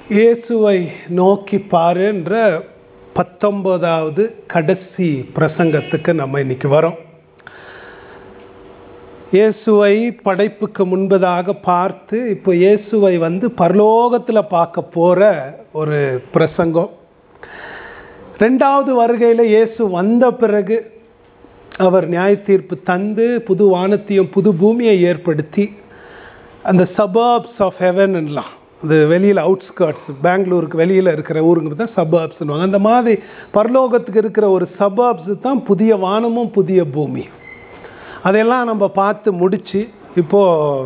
இயேசுவை நோக்கி பாரு என்ற பத்தொன்பதாவது கடைசி பிரசங்கத்துக்கு நம்ம இன்னைக்கு வரோம் இயேசுவை படைப்புக்கு முன்பதாக பார்த்து இப்போ இயேசுவை வந்து பரலோகத்தில் பார்க்க போகிற ஒரு பிரசங்கம் ரெண்டாவது வருகையில் இயேசு வந்த பிறகு அவர் நியாய தீர்ப்பு தந்து புது வானத்தையும் புது பூமியை ஏற்படுத்தி அந்த சபர்ப்ஸ் ஆஃப் ஹெவன்லாம் அது வெளியில் அவுட்ஸ்கர்ட்ஸ் பெங்களூருக்கு வெளியில் இருக்கிற ஊருங்கிறது தான் சபர்ப்ஸ்னுவாங்க அந்த மாதிரி பரலோகத்துக்கு இருக்கிற ஒரு சபர்ப்ஸ் தான் புதிய வானமும் புதிய பூமி அதையெல்லாம் நம்ம பார்த்து முடித்து இப்போது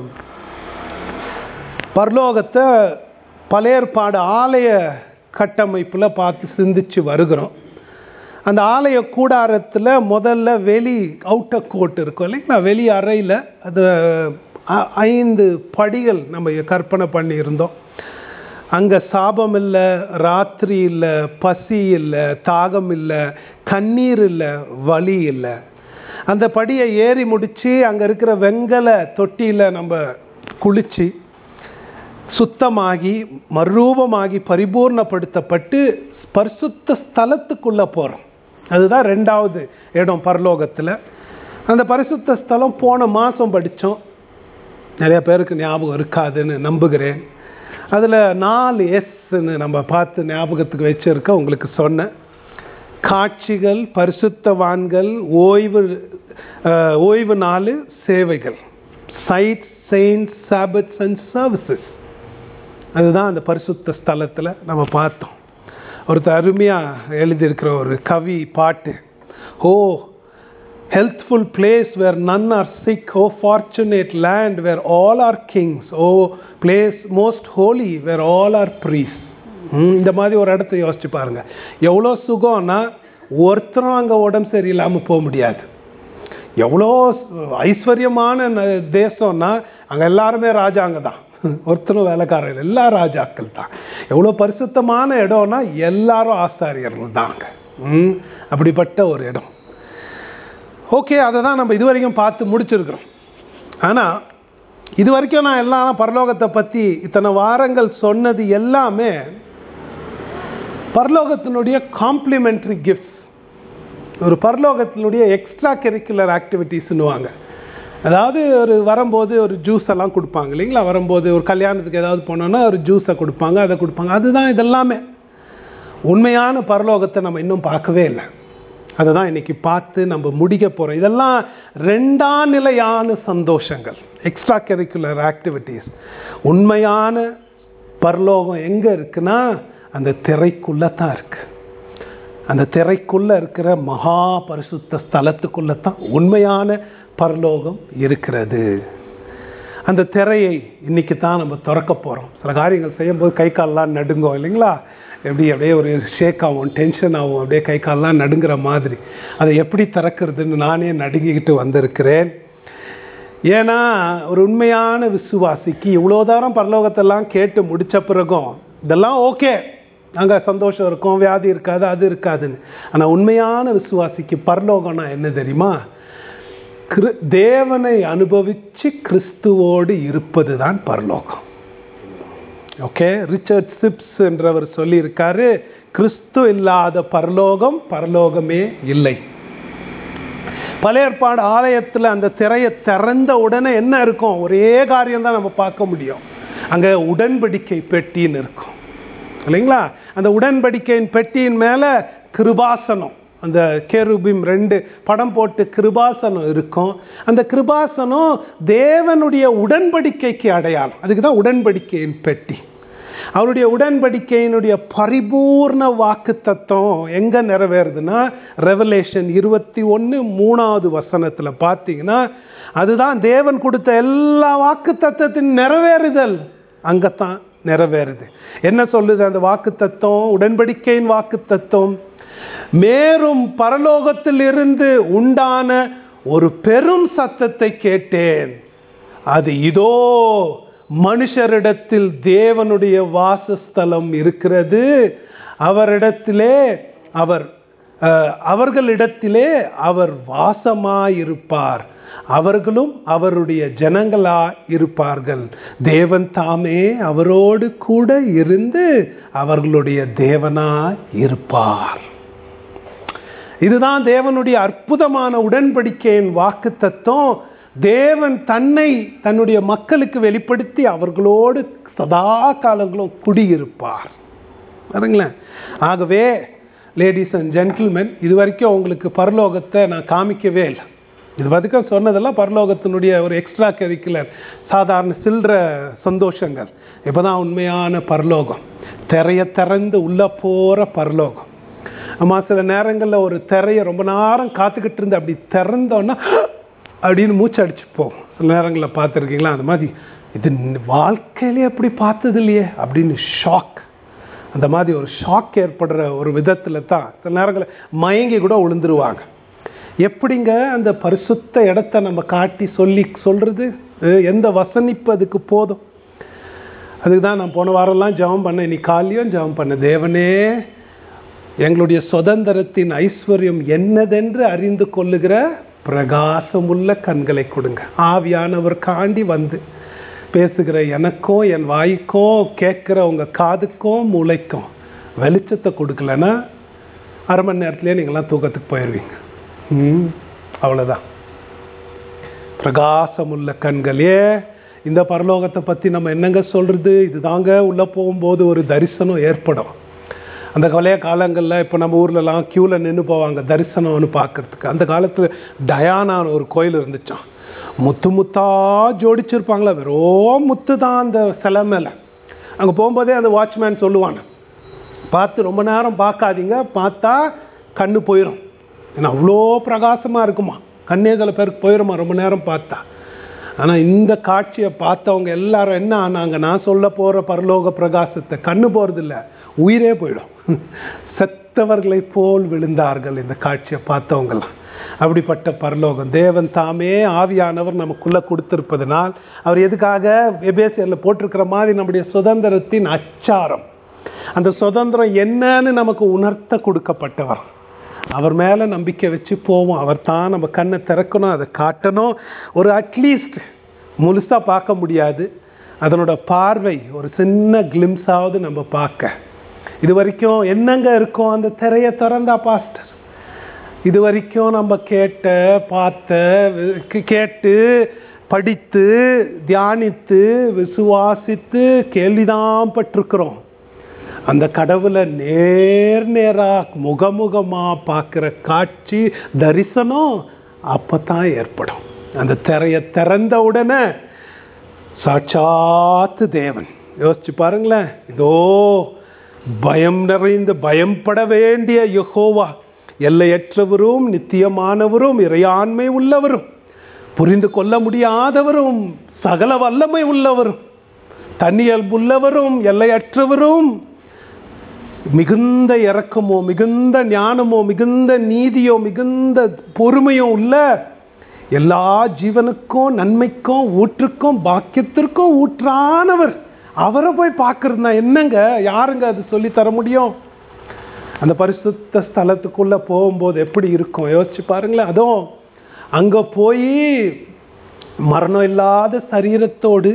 பரலோகத்தை பழையற்பாடு ஆலய கட்டமைப்பில் பார்த்து சிந்திச்சு வருகிறோம் அந்த ஆலய கூடாரத்தில் முதல்ல வெளி அவுட்டர் கோட் இருக்கும் இல்லைங்களா வெளி அறையில் அது ஐந்து படிகள் நம்ம கற்பனை பண்ணியிருந்தோம் அங்கே சாபம் இல்லை ராத்திரி இல்லை பசி இல்லை தாகம் இல்லை கண்ணீர் இல்லை வலி இல்லை அந்த படியை ஏறி முடித்து அங்கே இருக்கிற வெங்கல தொட்டியில் நம்ம குளித்து சுத்தமாகி மறுரூபமாகி பரிபூர்ணப்படுத்தப்பட்டு பரிசுத்த ஸ்தலத்துக்குள்ளே போகிறோம் அதுதான் ரெண்டாவது இடம் பரலோகத்தில் அந்த பரிசுத்த ஸ்தலம் போன மாதம் படித்தோம் நிறைய பேருக்கு ஞாபகம் இருக்காதுன்னு நம்புகிறேன் அதில் நாலு எஸ்ன்னு நம்ம பார்த்து ஞாபகத்துக்கு வச்சுருக்க உங்களுக்கு சொன்னேன் காட்சிகள் பரிசுத்தவான்கள் ஓய்வு ஓய்வு நாள் சேவைகள் sights saints sabbaths and services அதுதான் அந்த பரிசுத்த ஸ்தலத்தில் நம்ம பார்த்தோம் ஒருத்தர் அருமையாக எழுதியிருக்கிற ஒரு கவி பாட்டு O healthful place where none are sick O fortunate land where all are kings O place most holy where all are priests இந்த மாதிரி ஒரு இடத்த யோசிச்சு பாருங்க எவ்வளோ சுகம்னா ஒருத்தரும் அங்கே உடம்பு சரியில்லாமல் போக முடியாது எவ்வளோ ஐஸ்வர்யமான தேசம்னா அங்கே எல்லாருமே ராஜாங்க தான் ஒருத்தரும் வேலைக்காரர்கள் எல்லா ராஜாக்கள் தான் எவ்வளோ பரிசுத்தமான இடம்னா எல்லாரும் ஆசாரியர்கள் தாங்க அப்படிப்பட்ட ஒரு இடம் ஓகே அதை தான் நம்ம இது வரைக்கும் பார்த்து முடிச்சிருக்கிறோம் ஆனால் இது வரைக்கும் நான் எல்லாம் பரலோகத்தை பற்றி இத்தனை வாரங்கள் சொன்னது எல்லாமே பரலோகத்தினுடைய காம்ப்ளிமெண்ட்ரி கிஃப்ட்ஸ் ஒரு பரலோகத்தினுடைய எக்ஸ்ட்ரா கரிக்குலர் ஆக்டிவிட்டீஸ்னுவாங்க அதாவது ஒரு வரும்போது ஒரு ஜூஸ் எல்லாம் கொடுப்பாங்க இல்லைங்களா வரும்போது ஒரு கல்யாணத்துக்கு ஏதாவது போனோன்னா ஒரு ஜூஸை கொடுப்பாங்க அதை கொடுப்பாங்க அதுதான் இதெல்லாமே உண்மையான பரலோகத்தை நம்ம இன்னும் பார்க்கவே இல்லை அதை தான் இன்றைக்கி பார்த்து நம்ம முடிக்க போகிறோம் இதெல்லாம் ரெண்டாம் நிலையான சந்தோஷங்கள் எக்ஸ்ட்ரா கரிக்குலர் ஆக்டிவிட்டீஸ் உண்மையான பரலோகம் எங்கே இருக்குன்னா அந்த திரைக்குள்ளே தான் இருக்குது அந்த திரைக்குள்ளே இருக்கிற மகா பரிசுத்த ஸ்தலத்துக்குள்ளே தான் உண்மையான பரலோகம் இருக்கிறது அந்த திரையை இன்றைக்கி தான் நம்ம திறக்க போகிறோம் சில காரியங்கள் செய்யும்போது கை கால்லாம் நடுங்கும் இல்லைங்களா எப்படி அப்படியே ஒரு ஷேக் ஆகும் டென்ஷன் ஆகும் அப்படியே கை கால்லாம் நடுங்கிற மாதிரி அதை எப்படி திறக்கிறதுன்னு நானே நடுங்கிக்கிட்டு வந்திருக்கிறேன் ஏன்னா ஒரு உண்மையான விசுவாசிக்கு இவ்வளோ தூரம் பரலோகத்தெல்லாம் கேட்டு முடித்த பிறகும் இதெல்லாம் ஓகே அங்கே சந்தோஷம் இருக்கும் வியாதி இருக்காது அது இருக்காதுன்னு ஆனால் உண்மையான விசுவாசிக்கு பரலோகம்னா என்ன தெரியுமா கிரு தேவனை அனுபவித்து கிறிஸ்துவோடு இருப்பது தான் பரலோகம் ஓகே ரிச்சர்ட் சிப்ஸ் என்றவர் சொல்லியிருக்காரு கிறிஸ்து இல்லாத பரலோகம் பரலோகமே இல்லை பழையற்பாடு ஆலயத்தில் அந்த திரையை திறந்த உடனே என்ன இருக்கும் ஒரே காரியம் தான் நம்ம பார்க்க முடியும் அங்கே உடன்படிக்கை பெட்டின்னு இருக்கும் இல்லைங்களா அந்த உடன்படிக்கையின் பெட்டியின் மேலே கிருபாசனம் அந்த கேருபிம் ரெண்டு படம் போட்டு கிருபாசனம் இருக்கும் அந்த கிருபாசனம் தேவனுடைய உடன்படிக்கைக்கு அடையாளம் அதுக்கு தான் உடன்படிக்கையின் பெட்டி அவருடைய உடன்படிக்கையினுடைய பரிபூர்ண வாக்கு தத்துவம் எங்கே நிறைவேறுதுன்னா ரெவலேஷன் இருபத்தி ஒன்று மூணாவது வசனத்தில் பார்த்தீங்கன்னா அதுதான் தேவன் கொடுத்த எல்லா வாக்கு தத்துவத்தின் நிறைவேறுதல் அங்கே தான் நிறைவேறுது என்ன சொல்லுது அந்த வாக்கு தத்துவம் உடன்படிக்கையின் வாக்கு தத்துவம் மேலும் பரலோகத்தில் இருந்து உண்டான ஒரு பெரும் சத்தத்தை கேட்டேன் அது இதோ மனுஷரிடத்தில் தேவனுடைய வாசஸ்தலம் இருக்கிறது அவரிடத்திலே அவர் அவர்களிடத்திலே அவர் வாசமாயிருப்பார் அவர்களும் அவருடைய ஜனங்களா இருப்பார்கள் தேவன் தாமே அவரோடு கூட இருந்து அவர்களுடைய தேவனா இருப்பார் இதுதான் தேவனுடைய அற்புதமான உடன்படிக்கையின் வாக்கு தத்துவம் தேவன் தன்னை தன்னுடைய மக்களுக்கு வெளிப்படுத்தி அவர்களோடு சதா காலங்களும் குடியிருப்பார் பாருங்களேன் ஆகவே லேடிஸ் அண்ட் ஜென்டில்மென் இது வரைக்கும் உங்களுக்கு பரலோகத்தை நான் காமிக்கவே இல்லை இது வரைக்கும் சொன்னதெல்லாம் பரலோகத்தினுடைய ஒரு எக்ஸ்ட்ரா கரிக்குலர் சாதாரண சில்லற சந்தோஷங்கள் இப்போ தான் உண்மையான பரலோகம் திரைய திறந்து உள்ளே போகிற பரலோகம் அம்மா சில நேரங்களில் ஒரு திரையை ரொம்ப நேரம் காத்துக்கிட்டு இருந்து அப்படி திறந்தோன்னா அப்படின்னு மூச்சு அடிச்சு போகும் சில நேரங்களில் பார்த்துருக்கீங்களா அந்த மாதிரி இது வாழ்க்கையிலே அப்படி பார்த்தது இல்லையே அப்படின்னு ஷாக் அந்த மாதிரி ஒரு ஷாக் ஏற்படுற ஒரு விதத்தில் தான் சில நேரங்களில் மயங்கி கூட விழுந்துருவாங்க எப்படிங்க அந்த பரிசுத்த இடத்த நம்ம காட்டி சொல்லி சொல்கிறது எந்த வசனிப்பு அதுக்கு போதும் அதுக்கு தான் நான் போன வாரம்லாம் ஜெபம் பண்ணேன் இன்னைக்கு காலையும் ஜெபம் பண்ணேன் தேவனே எங்களுடைய சுதந்திரத்தின் ஐஸ்வர்யம் என்னதென்று அறிந்து கொள்ளுகிற பிரகாசமுள்ள கண்களை கொடுங்க ஆவியானவர் காண்டி வந்து பேசுகிற எனக்கும் என் வாய்க்கும் கேட்குற உங்கள் காதுக்கும் மூளைக்கும் வெளிச்சத்தை கொடுக்கலன்னா அரை மணி நேரத்துலேயே நீங்களாம் தூக்கத்துக்கு போயிடுவீங்க ம் அவ்வளோதான் பிரகாசமுள்ள கண்களே இந்த பரலோகத்தை பற்றி நம்ம என்னங்க சொல்கிறது இதுதாங்க உள்ளே போகும்போது ஒரு தரிசனம் ஏற்படும் அந்த பழைய காலங்களில் இப்போ நம்ம ஊர்லலாம் க்யூவில் நின்று போவாங்க தரிசனம்னு பார்க்கறதுக்கு அந்த காலத்தில் டயானான்னு ஒரு கோயில் இருந்துச்சான் முத்து முத்தா ஜோடிச்சிருப்பாங்களா வெறும் முத்து தான் அந்த சிலை மேலே அங்கே போகும்போதே அந்த வாட்ச்மேன் சொல்லுவான் பார்த்து ரொம்ப நேரம் பார்க்காதீங்க பார்த்தா கண்ணு போயிடும் ஏன்னா அவ்வளோ பிரகாசமாக இருக்குமா கண்ணே சில பேருக்கு போயிடுமா ரொம்ப நேரம் பார்த்தா ஆனால் இந்த காட்சியை பார்த்தவங்க எல்லாரும் என்ன ஆனாங்க நான் சொல்ல போகிற பரலோக பிரகாசத்தை கண்ணு போகிறதில்ல உயிரே போயிடும் செத்தவர்களை போல் விழுந்தார்கள் இந்த காட்சியை பார்த்தவங்கலாம் அப்படிப்பட்ட பரலோகம் தேவன் தாமே ஆவியானவர் நமக்குள்ளே கொடுத்திருப்பதனால் அவர் எதுக்காக எபேசியரில் போட்டிருக்கிற மாதிரி நம்முடைய சுதந்திரத்தின் அச்சாரம் அந்த சுதந்திரம் என்னன்னு நமக்கு உணர்த்த கொடுக்கப்பட்டவர் அவர் மேலே நம்பிக்கை வச்சு போவோம் அவர் தான் நம்ம கண்ணை திறக்கணும் அதை காட்டணும் ஒரு அட்லீஸ்ட் முழுசாக பார்க்க முடியாது அதனோட பார்வை ஒரு சின்ன கிளிம்ஸாவது நம்ம பார்க்க இது வரைக்கும் என்னங்க இருக்கும் அந்த திரையை திறந்தா பாஸ்டர் இது வரைக்கும் நம்ம கேட்ட பார்த்த கேட்டு படித்து தியானித்து விசுவாசித்து கேள்விதான் பட்டிருக்கிறோம் அந்த கடவுளை நேர் நேராக முகமுகமாக பார்க்குற காட்சி தரிசனம் அப்போ தான் ஏற்படும் அந்த திரையை திறந்த உடனே சாட்சாத்து தேவன் யோசிச்சு பாருங்களேன் இதோ பயம் நிறைந்த பயப்பட வேண்டிய யகோவா எல்லையற்றவரும் நித்தியமானவரும் இறையாண்மை உள்ளவரும் புரிந்து கொள்ள முடியாதவரும் சகல வல்லமை உள்ளவரும் தன்னியல் உள்ளவரும் எல்லையற்றவரும் மிகுந்த இறக்கமோ மிகுந்த ஞானமோ மிகுந்த நீதியோ மிகுந்த பொறுமையோ உள்ள எல்லா ஜீவனுக்கும் நன்மைக்கும் ஊற்றுக்கும் பாக்கியத்திற்கும் ஊற்றானவர் அவரை போய் பார்க்கறதுனா என்னங்க யாருங்க அது சொல்லி தர முடியும் அந்த பரிசுத்த ஸ்தலத்துக்குள்ள போகும்போது எப்படி இருக்கும் யோசிச்சு பாருங்களேன் அதுவும் அங்க போய் மரணம் இல்லாத சரீரத்தோடு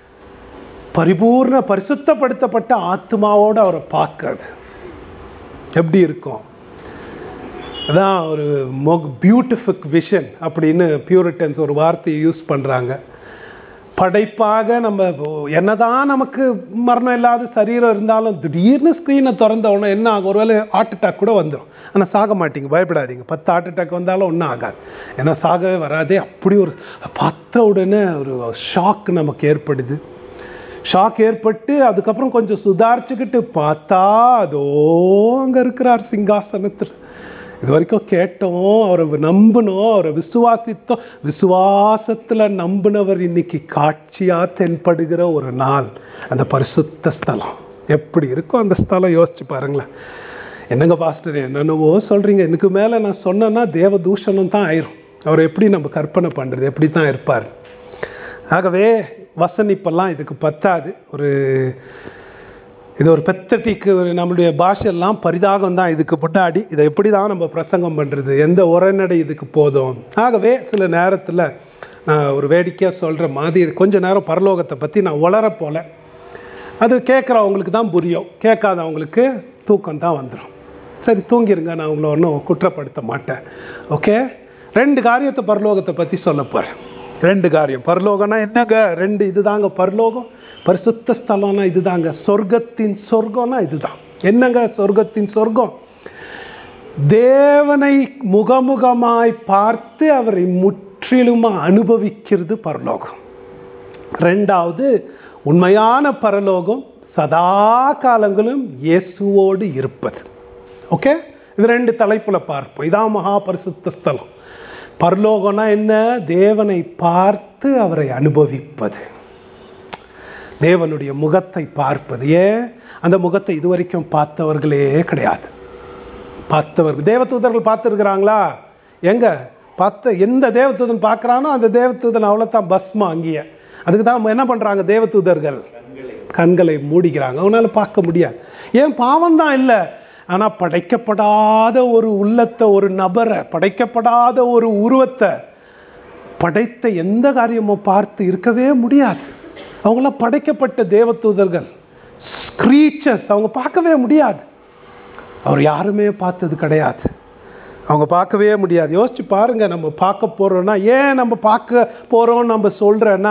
பரிபூர்ண பரிசுத்தப்படுத்தப்பட்ட ஆத்மாவோடு அவரை பார்க்கறது எப்படி இருக்கும் அதான் ஒரு மொக் பியூட்டிஃபிக் விஷன் அப்படின்னு பியூரிட்டன்ஸ் ஒரு வார்த்தையை யூஸ் பண்ணுறாங்க படைப்பாக நம்ம என்னதான் நமக்கு மரணம் இல்லாத சரீரம் இருந்தாலும் திடீர்னு ஸ்க்ரீனை திறந்த உடனே என்ன ஆகும் ஒருவேளை ஹார்ட் அட்டாக் கூட வந்துடும் ஆனால் சாக மாட்டீங்க பயப்படாதீங்க பத்து ஹார்ட் அட்டாக் வந்தாலும் ஒன்றும் ஆகாது ஏன்னா சாகவே வராதே அப்படி ஒரு பார்த்த உடனே ஒரு ஷாக் நமக்கு ஏற்படுது ஷாக் ஏற்பட்டு அதுக்கப்புறம் கொஞ்சம் சுதாரிச்சுக்கிட்டு பார்த்தா அதோ அங்கே இருக்கிறார் சிங்காசனத்தில் இது வரைக்கும் கேட்டோம் அவரை நம்பினோம் அவரை விசுவாசித்தோம் விசுவாசத்தில் நம்பினவர் இன்னைக்கு காட்சியாக தென்படுகிற ஒரு நாள் அந்த பரிசுத்த ஸ்தலம் எப்படி இருக்கும் அந்த ஸ்தலம் யோசிச்சு பாருங்களேன் என்னங்க பாஸ்டர் என்னென்னவோ சொல்கிறீங்க இதுக்கு மேலே நான் சொன்னேன்னா தேவ தூஷணம் தான் ஆயிரும் அவர் எப்படி நம்ம கற்பனை பண்ணுறது எப்படி தான் இருப்பார் ஆகவே வசனிப்பெல்லாம் இதுக்கு பத்தாது ஒரு இது ஒரு பெத்தட்டிக்கு நம்மளுடைய பாஷெல்லாம் பரிதாகம் தான் இதுக்கு முன்னாடி இதை எப்படி தான் நம்ம பிரசங்கம் பண்ணுறது எந்த உரைநடை இதுக்கு போதும் ஆகவே சில நேரத்தில் நான் ஒரு வேடிக்கையாக சொல்கிற மாதிரி கொஞ்ச நேரம் பரலோகத்தை பற்றி நான் உளர போல அது கேட்குறவங்களுக்கு தான் புரியும் கேட்காதவங்களுக்கு தூக்கம் தான் வந்துடும் சரி தூங்கிருங்க நான் உங்களை ஒன்றும் குற்றப்படுத்த மாட்டேன் ஓகே ரெண்டு காரியத்தை பரலோகத்தை பற்றி சொல்ல போகிறேன் ரெண்டு காரியம் பரலோகம்னா என்னங்க ரெண்டு இதுதாங்க பரலோகம் பரிசுத்த ஸ்தலம்னா இதுதாங்க சொர்க்கத்தின் சொர்க்கம்னா இதுதான் என்னங்க சொர்க்கத்தின் சொர்க்கம் தேவனை முகமுகமாய் பார்த்து அவரை முற்றிலுமாக அனுபவிக்கிறது பரலோகம் ரெண்டாவது உண்மையான பரலோகம் சதா காலங்களும் இயேசுவோடு இருப்பது ஓகே இது ரெண்டு தலைப்பில் பார்ப்போம் இதான் மகா பரிசுத்த ஸ்தலம் பரலோகம்னா என்ன தேவனை பார்த்து அவரை அனுபவிப்பது தேவனுடைய முகத்தை பார்ப்பது ஏன் அந்த முகத்தை இதுவரைக்கும் பார்த்தவர்களே கிடையாது பார்த்தவர்கள் தேவதூதர்கள் பார்த்துருக்குறாங்களா எங்க பார்த்த எந்த தேவதூதன் பார்க்குறானோ அந்த தேவதூதன் அவ்வளோதான் பஸ்மா அங்கேயே அதுக்கு தான் என்ன பண்ணுறாங்க தேவதூதர்கள் கண்களை மூடிக்கிறாங்க அவனால பார்க்க முடியாது ஏன் பாவம் தான் இல்லை ஆனால் படைக்கப்படாத ஒரு உள்ளத்தை ஒரு நபரை படைக்கப்படாத ஒரு உருவத்தை படைத்த எந்த காரியமும் பார்த்து இருக்கவே முடியாது அவங்களாம் படைக்கப்பட்ட தேவதூதர்கள் ஸ்க்ரீச்சர்ஸ் அவங்க பார்க்கவே முடியாது அவர் யாருமே பார்த்தது கிடையாது அவங்க பார்க்கவே முடியாது யோசிச்சு பாருங்க நம்ம பார்க்க போறோம்னா ஏன் நம்ம பார்க்க போறோம் நம்ம சொல்றேன்னா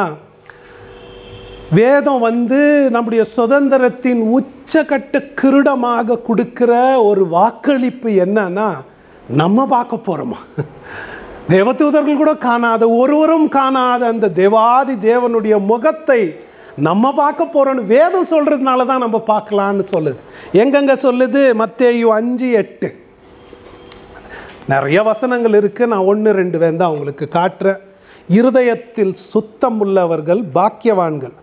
வேதம் வந்து நம்முடைய சுதந்திரத்தின் உச்சக்கட்ட கிருடமாக கொடுக்கிற ஒரு வாக்களிப்பு என்னன்னா நம்ம பார்க்க போறோமா தேவதூதர்கள் கூட காணாத ஒருவரும் காணாத அந்த தேவாதி தேவனுடைய முகத்தை நம்ம பார்க்க போறோம்னு வேதம் சொல்றதுனால தான் நம்ம பார்க்கலான்னு சொல்லுது எங்கெங்க சொல்லுது மத்தேயு அஞ்சு எட்டு நிறைய வசனங்கள் இருக்கு நான் ஒன்று ரெண்டு வேந்தா உங்களுக்கு காட்டுறேன் இருதயத்தில் சுத்தம் உள்ளவர்கள் பாக்கியவான்கள்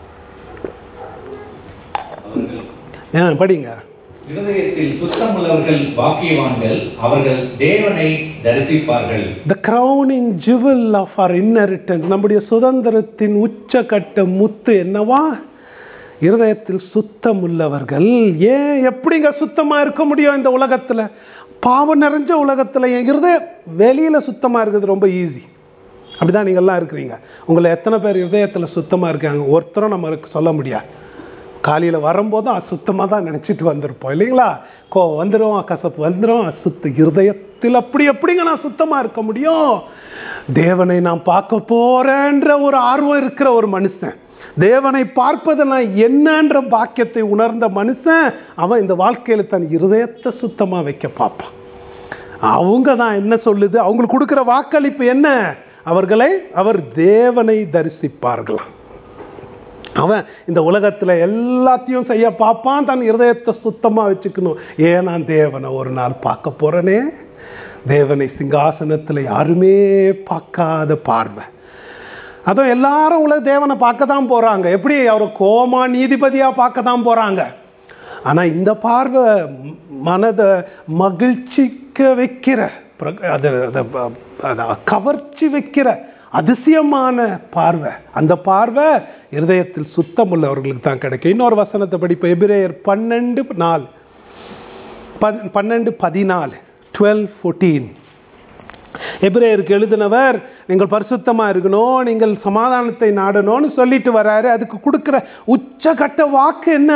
ஆ, படிங்க இருதயத்தில் சுத்தமுள்ளவர்கள் பாக்கியவான்கள் அவர்கள் தேவனை தரிசிப்பார்கள் the crowning jewel of our inheritance நம்முடைய சுதந்திரத்தின் உச்சக்கட்ட முத்து என்னவா இருதயத்தில் சுத்தம் உள்ளவர்கள் ஏன் எப்படிங்க சுத்தமா இருக்க முடியும் இந்த உலகத்துல பாவம் நிறைஞ்ச உலகத்துல என் இருதயம் வெளியில சுத்தமா இருக்கிறது ரொம்ப ஈஸி அப்படிதான் நீங்க எல்லாம் இருக்கிறீங்க உங்களை எத்தனை பேர் இருதயத்துல சுத்தமா இருக்காங்க ஒருத்தரும் நம்மளுக்கு சொல்ல முடியாது காலையில் வரும்போதும் அசுத்தமாக தான் நினச்சிட்டு வந்திருப்போம் இல்லைங்களா கோவம் வந்துடும் கசப்பு வந்துடும் அசுத்த இருதயத்தில் அப்படி எப்படிங்க நான் சுத்தமாக இருக்க முடியும் தேவனை நான் பார்க்க போறேன்ற ஒரு ஆர்வம் இருக்கிற ஒரு மனுஷன் தேவனை பார்ப்பதை நான் என்னன்ற பாக்கியத்தை உணர்ந்த மனுஷன் அவன் இந்த வாழ்க்கையில் தன் இருதயத்தை சுத்தமாக வைக்க பார்ப்பான் அவங்க தான் என்ன சொல்லுது அவங்களுக்கு கொடுக்குற வாக்களிப்பு என்ன அவர்களை அவர் தேவனை தரிசிப்பார்களாம் அவன் இந்த உலகத்துல எல்லாத்தையும் செய்ய பார்ப்பான் தன் இருதயத்தை சுத்தமா வச்சுக்கணும் ஏன் நான் தேவனை ஒரு நாள் பார்க்க போறேனே தேவனை சிங்காசனத்துல யாருமே பார்க்காத பார்வை அதுவும் எல்லாரும் உலக தேவனை பார்க்க தான் போறாங்க எப்படி அவர் கோமா நீதிபதியா பார்க்க தான் போறாங்க ஆனா இந்த பார்வை ம- மனதை மகிழ்ச்சிக்க வைக்கிற பிர- அது அது ப- அது கவர்ச்சி வைக்கிற அதிசயமான பார்வை அந்த பார்வை இருதயத்தில் சுத்தம் உள்ளவர்களுக்கு தான் கிடைக்கும் இன்னொரு வசனத்தை படிப்போம் எபிரேயர் பன்னெண்டு நாலு பத்- பன்னெண்டு பதினாலு டுவெல் ஃபோர்டீன் எபிரேயருக்கு எழுதினவர் நீங்கள் பரிசுத்தமா இருக்கணும் நீங்கள் சமாதானத்தை நாடணும்னு சொல்லிட்டு வராரு அதுக்கு கொடுக்கிற உச்சகட்ட வாக்கு என்ன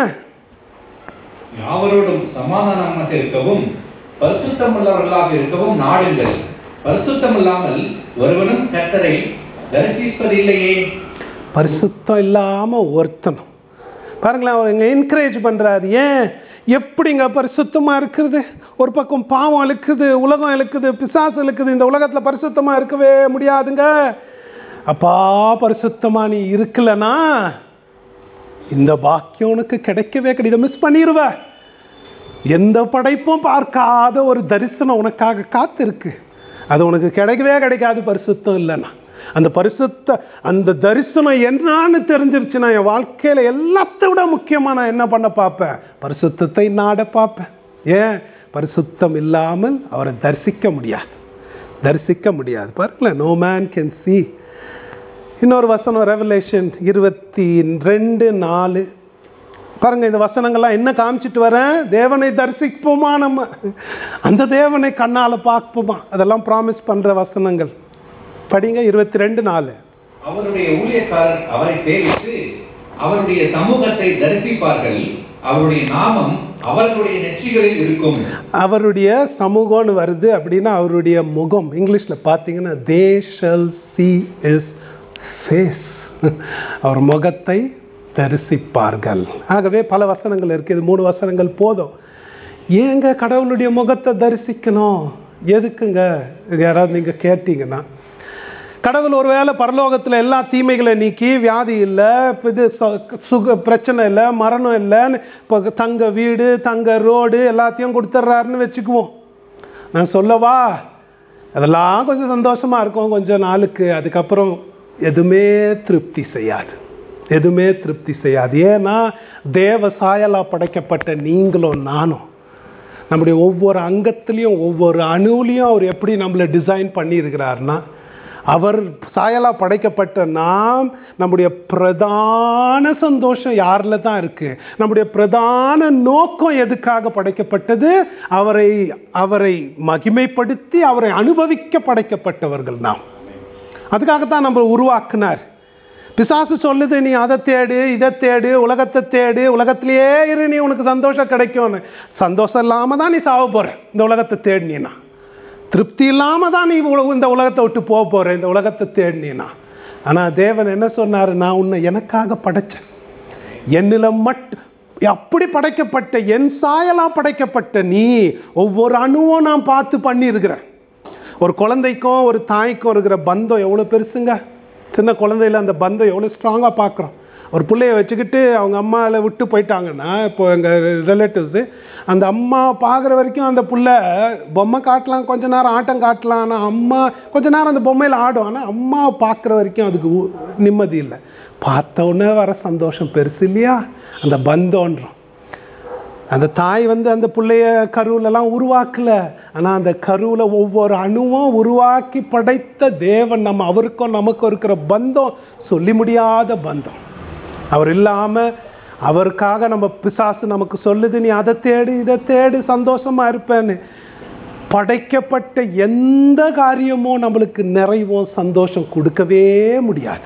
யாவரோடும் சமாதானமாக இருக்கவும் பரிசுத்தமுள்ளவர்களாக இருக்கவும் நாடுங்கள் பரிசுத்தமில்லாமல் ஒருவனும் கர்த்தரை தரிசிப்பதில்லையே பரிசுத்தம் இல்லாம ஒருத்தனும் பாருங்களேன் அவர் இங்க என்கரேஜ் பண்றாரு ஏன் எப்படிங்க பரிசுத்தமா இருக்கிறது ஒரு பக்கம் பாவம் இழுக்குது உலகம் இழுக்குது பிசாசு இழுக்குது இந்த உலகத்துல பரிசுத்தமா இருக்கவே முடியாதுங்க அப்பா பரிசுத்தமா நீ இருக்கலனா இந்த பாக்கியம் உனக்கு கிடைக்கவே கிடையாது மிஸ் பண்ணிடுவ எந்த படைப்பும் பார்க்காத ஒரு தரிசனம் உனக்காக காத்திருக்கு அது உனக்கு கிடைக்கவே கிடைக்காது பரிசுத்தம் இல்லைன்னா அந்த பரிசுத்த அந்த தரிசனம் என்னன்னு தெரிஞ்சிருச்சுன்னா என் வாழ்க்கையில எல்லாத்தை விட முக்கியமா நான் என்ன பண்ண பார்ப்பேன் பரிசுத்தத்தை நாட பார்ப்பேன் ஏன் பரிசுத்தம் இல்லாமல் அவரை தரிசிக்க முடியாது தரிசிக்க முடியாது பாருங்களேன் நோ மேன் கேன் see இன்னொரு வசனம் ரெவலேஷன் இருபத்தி ரெண்டு நாலு பாருங்க இந்த வசனங்கள்லாம் என்ன காமிச்சிட்டு வரேன் தேவனை தரிசிப்போமா நம்ம அந்த தேவனை கண்ணால பார்ப்போமா அதெல்லாம் ப்ராமிஸ் பண்ற வசனங்கள் படிங்க இருபத்தி ரெண்டு நாலு அவருடைய ஊழியக்காரர் அவரை சேவித்து அவருடைய சமூகத்தை தரிசிப்பார்கள் அவருடைய நாமம் அவர்களுடைய நெற்றிகளில் இருக்கும் அவருடைய சமூகம்னு வருது அப்படின்னா அவருடைய முகம் இங்கிலீஷில் பார்த்தீங்கன்னா they shall see his face அவர் முகத்தை தரிசிப்பார்கள் ஆகவே பல வசனங்கள் இருக்குது இது மூணு வசனங்கள் போதும் ஏங்க கடவுளுடைய முகத்தை தரிசிக்கணும் எதுக்குங்க யாராவது நீங்கள் கேட்டீங்கன்னா கடவுள் ஒருவேளை பரலோகத்தில் எல்லா தீமைகளை நீக்கி வியாதி இல்லை இப்போ இது சு- சுக பிரச்சனை இல்லை மரணம் இல்லைன்னு இப்போ தங்க வீடு தங்க ரோடு எல்லாத்தையும் கொடுத்துட்றாருன்னு வச்சுக்குவோம் நான் சொல்லவா அதெல்லாம் கொஞ்சம் சந்தோஷமா இருக்கும் கொஞ்சம் நாளுக்கு அதுக்கப்புறம் எதுவுமே திருப்தி செய்யாது எதுவுமே திருப்தி செய்யாது ஏன்னா தேவ சாயலா படைக்கப்பட்ட நீங்களும் நானும் நம்முடைய ஒவ்வொரு அங்கத்திலையும் ஒவ்வொரு அணுவிலையும் அவர் எப்படி நம்மளை டிசைன் பண்ணியிருக்கிறாருன்னா அவர் சாயலா படைக்கப்பட்ட நாம் நம்முடைய பிரதான சந்தோஷம் யாரில் தான் இருக்கு நம்முடைய பிரதான நோக்கம் எதுக்காக படைக்கப்பட்டது அவரை அவரை மகிமைப்படுத்தி அவரை அனுபவிக்க படைக்கப்பட்டவர்கள் நாம் அதுக்காகத்தான் நம்ம உருவாக்குனார் பிசாசு சொல்லுது நீ அதை தேடு இதை தேடு உலகத்தை தேடு உலகத்திலேயே இரு நீ உனக்கு சந்தோஷம் கிடைக்கும்னு சந்தோஷம் இல்லாமல் தான் நீ சாவ போற இந்த உலகத்தை தேடினீனா திருப்தி இல்லாமல் தான் நீ உல- இந்த உலகத்தை விட்டு போக போற இந்த உலகத்தை தேடினீனா ஆனால் தேவன் என்ன சொன்னார் நான் உன்னை எனக்காக படைச்சேன் என்னில் மட்டும் அப்படி படைக்கப்பட்ட என் சாயலா படைக்கப்பட்ட நீ ஒவ்வொரு அணுவும் நான் பார்த்து பண்ணியிருக்கிறேன் ஒரு குழந்தைக்கும் ஒரு தாய்க்கும் இருக்கிற பந்தம் எவ்வளோ பெருசுங்க சின்ன குழந்தையில அந்த பந்தம் எவ்வளோ ஸ்ட்ராங்காக பார்க்குறோம் ஒரு பிள்ளைய வச்சுக்கிட்டு அவங்க அம்மாவில் விட்டு போயிட்டாங்கன்னா இப்போ எங்கள் ரிலேட்டிவ்ஸு அந்த அம்மா பார்க்குற வரைக்கும் அந்த புள்ள பொம்மை காட்டலாம் கொஞ்ச நேரம் ஆட்டம் காட்டலாம் ஆனால் அம்மா கொஞ்ச நேரம் அந்த பொம்மையில் ஆடும் ஆனால் அம்மா பார்க்குற வரைக்கும் அதுக்கு ஊ- நிம்மதி இல்லை பார்த்த உடனே வர சந்தோஷம் பெருசு இல்லையா அந்த பந்தம்ன்றோம் அந்த தாய் வந்து அந்த பிள்ளைய கருவிலலாம் உருவாக்கல ஆனால் அந்த கருவில் ஒவ்வொரு அணுவும் உருவாக்கி படைத்த தேவன் நம்ம அவருக்கும் நமக்கும் இருக்கிற பந்தம் சொல்லி முடியாத பந்தம் அவர் இல்லாமல் அவருக்காக நம்ம பிசாசு நமக்கு சொல்லுது நீ அதை தேடு இதை தேடு சந்தோஷமா இருப்பேன்னு படைக்கப்பட்ட எந்த காரியமும் நம்மளுக்கு நிறைவும் சந்தோஷம் கொடுக்கவே முடியாது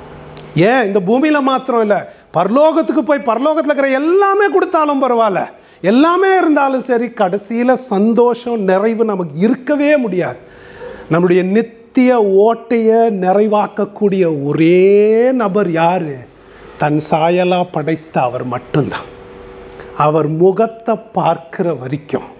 ஏன் இந்த பூமியில மாத்திரம் இல்லை பரலோகத்துக்கு போய் பரலோகத்தில் இருக்கிற எல்லாமே கொடுத்தாலும் பரவாயில்ல எல்லாமே இருந்தாலும் சரி கடைசியில சந்தோஷம் நிறைவு நமக்கு இருக்கவே முடியாது நம்முடைய நித்திய ஓட்டைய நிறைவாக்கக்கூடிய ஒரே நபர் யாரு தன் சாயலா படைத்த அவர் மட்டும்தான் அவர் முகத்தை பார்க்கிற வரைக்கும்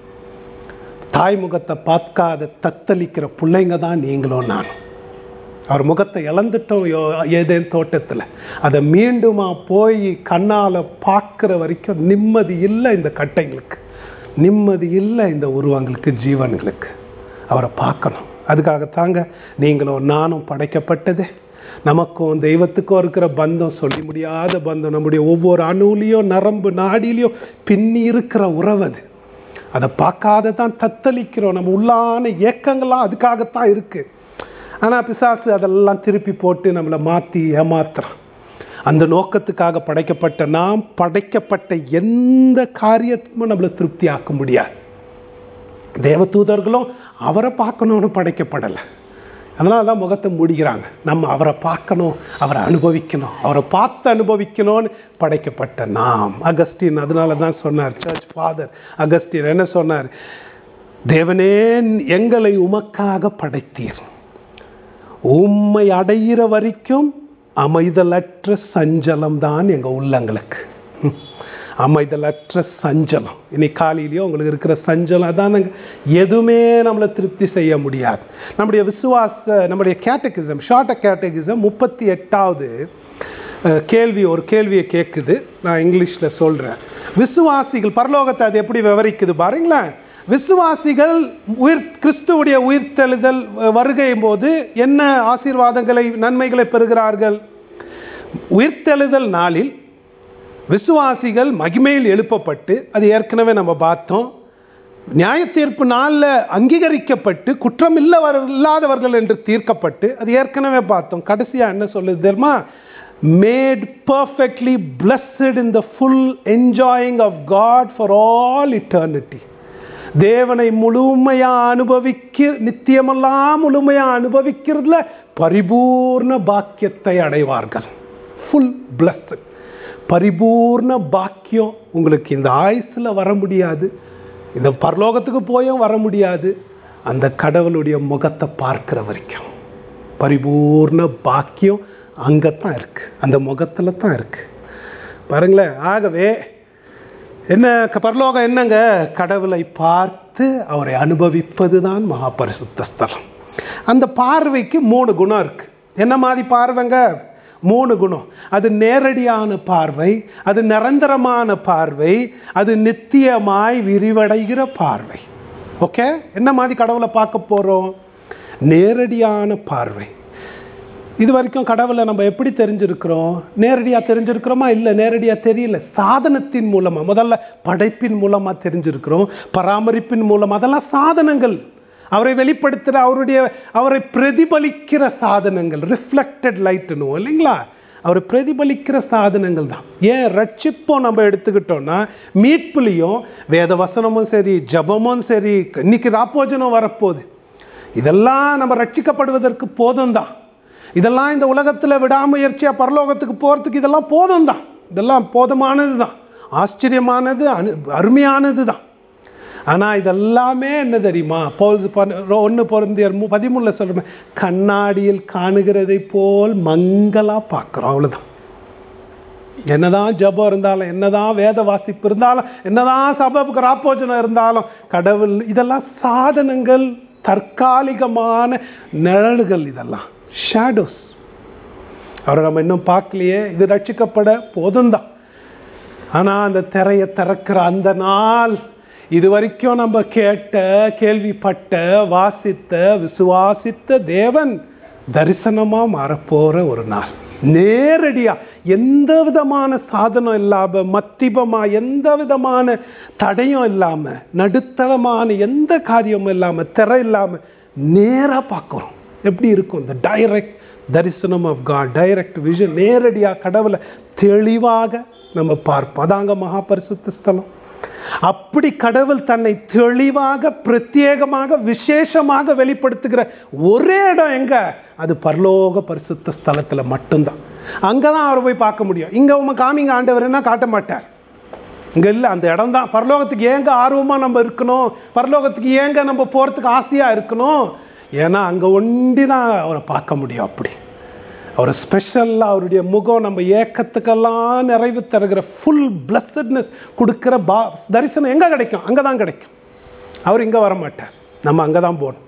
தாய் முகத்தை பார்க்காத தத்தளிக்கிற பிள்ளைங்க தான் நீங்களும் நானும் அவர் முகத்தை இழந்துட்டோம் யோ- ஏதேன் தோட்டத்தில் அதை மீண்டுமா போய் கண்ணால் பார்க்குற வரைக்கும் நிம்மதி இல்லை இந்த கட்டைங்களுக்கு நிம்மதி இல்லை இந்த உருவங்களுக்கு ஜீவன்களுக்கு அவரை பார்க்கணும் அதுக்காகத்தாங்க நீங்களும் நானும் படைக்கப்பட்டது நமக்கும் தெய்வத்துக்கும் இருக்கிற பந்தம் சொல்லி முடியாத பந்தம் நம்முடைய ஒவ்வொரு அணுவிலையும் நரம்பு நாடிலையும் பின்னி இருக்கிற உறவு அது அதை பார்க்காத தான் தத்தளிக்கிறோம் நம்ம உள்ளான ஏக்கங்கள்லாம் அதுக்காகத்தான் இருக்கு ஆனால் பிசாசு அதெல்லாம் திருப்பி போட்டு நம்மளை மாற்றி ஏமாத்துறான் அந்த நோக்கத்துக்காக படைக்கப்பட்ட நாம் படைக்கப்பட்ட எந்த காரியத்துக்கும் நம்மளை திருப்தி ஆக்க முடியாது தேவதூதர்களும் அவரை பார்க்கணும்னு படைக்கப்படலை அதனால தான் முகத்தை மூடிக்கிறாங்க நம்ம அவரை பார்க்கணும் அவரை அனுபவிக்கணும் அவரை பார்த்து அனுபவிக்கணும்னு படைக்கப்பட்ட நாம் அகஸ்டின் அதனால தான் சொன்னார் சர்ச் ஃபாதர் அகஸ்டின் என்ன சொன்னார் தேவனே எங்களை உமக்காக படைத்தீர் உம்மை அடையிற வரைக்கும் அமைதலற்ற சஞ்சலம் தான் எங்கள் உள்ளங்களுக்கு ம். அமைதலற்ற சஞ்சலம் இன்னைக்கு காலையிலயோ உங்களுக்கு இருக்கிற சஞ்சலம் அதானங்க எதுவுமே நம்மளை திருப்தி செய்ய முடியாது நம்முடைய விசுவாச நம்முடைய கேட்டகிசம் ஷார்ட் கேட்டகிசம் முப்பத்தி எட்டாவது அஹ், கேள்வி ஒரு கேள்வியை கேட்குது நான் இங்கிலீஷில் சொல்கிறேன் விசுவாசிகள் பரலோகத்தை அது எப்படி விவரிக்குது பாருங்களேன் விசுவாசிகள் உயிர் கிறிஸ்துவுடைய உயிர்த்தெழுதல் அஹ், வருகையும் போது என்ன ஆசீர்வாதங்களை நன்மைகளை பெறுகிறார்கள் உயிர்த்தெழுதல் நாளில் விசுவாசிகள் மகிமையில் எழுப்பப்பட்டு அது ஏற்கனவே நம்ம பார்த்தோம் நியாய தீர்ப்பு நாளில் அங்கீகரிக்கப்பட்டு குற்றம் இல்லவர் இல்லாதவர்கள் என்று தீர்க்கப்பட்டு அது ஏற்கனவே பார்த்தோம் கடைசியாக என்ன சொல்லுது தெரியுமா made perfectly blessed in the full enjoying of God for all eternity தேவனை முழுமையா அனுபவிக்க நித்தியமெல்லாம் முழுமையா அனுபவிக்கிறதுல பரிபூர்ண பாக்கியத்தை அடைவார்கள் ஃபுல் blessed பரிபூர்ண பாக்கியம் உங்களுக்கு இந்த ஆயுசில் வர முடியாது இந்த பரலோகத்துக்கு போயும் வர முடியாது அந்த கடவுளுடைய முகத்தை பார்க்கிற வரைக்கும் பரிபூர்ண பாக்கியம் அங்கே தான் இருக்கு அந்த முகத்தில் தான் இருக்கு பாருங்களேன் ஆகவே என்ன க- பரலோகம் என்னங்க கடவுளை பார்த்து அவரை அனுபவிப்பது தான் மகாபரிசுத்த ஸ்தலம் அந்த பார்வைக்கு மூணு குணம் இருக்கு என்ன மாதிரி பார்வைங்க மூணு குணம் அது நேரடியான பார்வை அது நிரந்தரமான பார்வை அது நித்தியமாய் விரிவடைகிற பார்வை ஓகே என்ன மாதிரி கடவுளை பார்க்க போறோம் நேரடியான பார்வை இது வரைக்கும் கடவுளை நம்ம எப்படி தெரிஞ்சிருக்கிறோம் நேரடியாக தெரிஞ்சிருக்கிறோமா இல்லை நேரடியாக தெரியல சாதனத்தின் மூலமாக முதல்ல படைப்பின் மூலமாக தெரிஞ்சிருக்கிறோம் பராமரிப்பின் மூலம் அதெல்லாம் சாதனங்கள் அவரை வெளிப்படுத்துகிற அவருடைய அவரை பிரதிபலிக்கிற சாதனங்கள் ரிஃப்ளெக்டட் லைட்டுன்னு இல்லைங்களா அவர் பிரதிபலிக்கிற சாதனங்கள் தான் ஏன் ரட்சிப்போம் நம்ம எடுத்துக்கிட்டோம்னா மீட்புலையும் வேத வசனமும் சரி ஜபமும் சரி இன்னைக்கு ராப்போஜனம் வரப்போகுது இதெல்லாம் நம்ம ரட்சிக்கப்படுவதற்கு போதும் தான் இதெல்லாம் இந்த உலகத்தில் விடாமுயற்சியா பரலோகத்துக்கு போகிறதுக்கு இதெல்லாம் போதும் தான் இதெல்லாம் போதுமானது தான் ஆச்சரியமானது அனு அருமையானது தான் ஆனால் இதெல்லாமே என்ன தெரியுமா போது ஒன்று பொருந்தியர் மு- பதிமூணுல சொல்கிறேன் கண்ணாடியில் காணுகிறதை போல் மங்கலாக பார்க்குறோம் அவ்வளோதான் என்னதான் ஜபம் இருந்தாலும் என்னதான் வேத வாசிப்பு இருந்தாலும் என்னதான் சபைக்கு ராப்போஜனம் இருந்தாலும் கடவுள் இதெல்லாம் சாதனங்கள் தற்காலிகமான நிழல்கள் இதெல்லாம் ஷேடோஸ் அவரை நம்ம இன்னும் பார்க்கலையே இது ரட்சிக்கப்பட போதும் தான் ஆனால் அந்த திரையை திறக்கிற அந்த நாள் இது வரைக்கும் நம்ம கேட்ட கேள்விப்பட்ட வாசித்த விசுவாசித்த தேவன் தரிசனமா மாறப்போற ஒரு நாள் நேரடியா எந்த விதமான சாதனம் இல்லாம மத்திபமா எந்த விதமான தடையும் இல்லாம நடுத்தரமான எந்த காரியமும் இல்லாம திரை இல்லாம நேரா பார்க்கிறோம் எப்படி இருக்கும் இந்த டைரக்ட் தரிசனம் ஆஃப் காட் டைரக்ட் விஷன் நேரடியா கடவுளை தெளிவாக நம்ம பார்ப்போம் அதாங்க மகாபரிசுத்த ஸ்தலம் அப்படி கடவுள் தன்னை தெளிவாக பிரத்யேகமாக விசேஷமாக வெளிப்படுத்துகிற ஒரே இடம் எங்க அது பரலோக பரிசுத்த ஸ்தலத்துல மட்டும்தான் அங்கதான் அவரை போய் பார்க்க முடியும் இங்க உங்க காமிங்க ஆண்டவர்னா காட்ட மாட்டார் இங்க இல்ல அந்த இடம் தான் பரலோகத்துக்கு ஏங்க ஆர்வமா நம்ம இருக்கணும் பரலோகத்துக்கு ஏங்க நம்ம போறதுக்கு ஆசையா இருக்கணும் ஏன்னா அங்க ஒண்டி தான் அவரை பார்க்க முடியும் அப்படி அவர் ஸ்பெஷலாக அவருடைய முகம் நம்ம ஏக்கத்துக்கெல்லாம் நிறைவு தருகிற ஃபுல் பிளஸட்னஸ் கொடுக்குற பா தரிசனம் எங்கே கிடைக்கும் அங்கே தான் கிடைக்கும் அவர் இங்கே வர மாட்டார் நம்ம அங்கே தான் போகணும்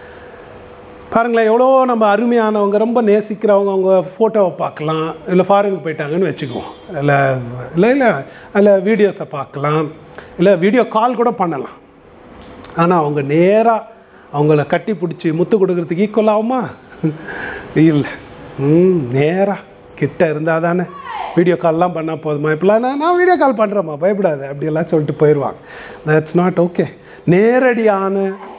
பாருங்களேன் எவ்வளோ நம்ம அருமையானவங்க ரொம்ப நேசிக்கிறவங்க அவங்க ஃபோட்டோவை பார்க்கலாம் இல்லை ஃபாரினுக்கு போயிட்டாங்கன்னு வச்சுக்குவோம் இல்லை இல்லை இல்லை அதில் வீடியோஸை பார்க்கலாம் இல்லை வீடியோ கால் கூட பண்ணலாம் ஆனால் அவங்க நேராக அவங்கள கட்டி பிடிச்சி முத்து கொடுக்கறதுக்கு ஈக்குவல் ஆகுமா இல்லை ம் நேராக கிட்ட இருந்தால் தானே வீடியோ கால்லாம் பண்ணால் போதுமா இப்போலாம் நான் நான் வீடியோ கால் பண்ணுறேம்மா பயப்படாத அப்படியெல்லாம் சொல்லிட்டு போயிடுவாங்க தட்ஸ் நாட் ஓகே நேரடியான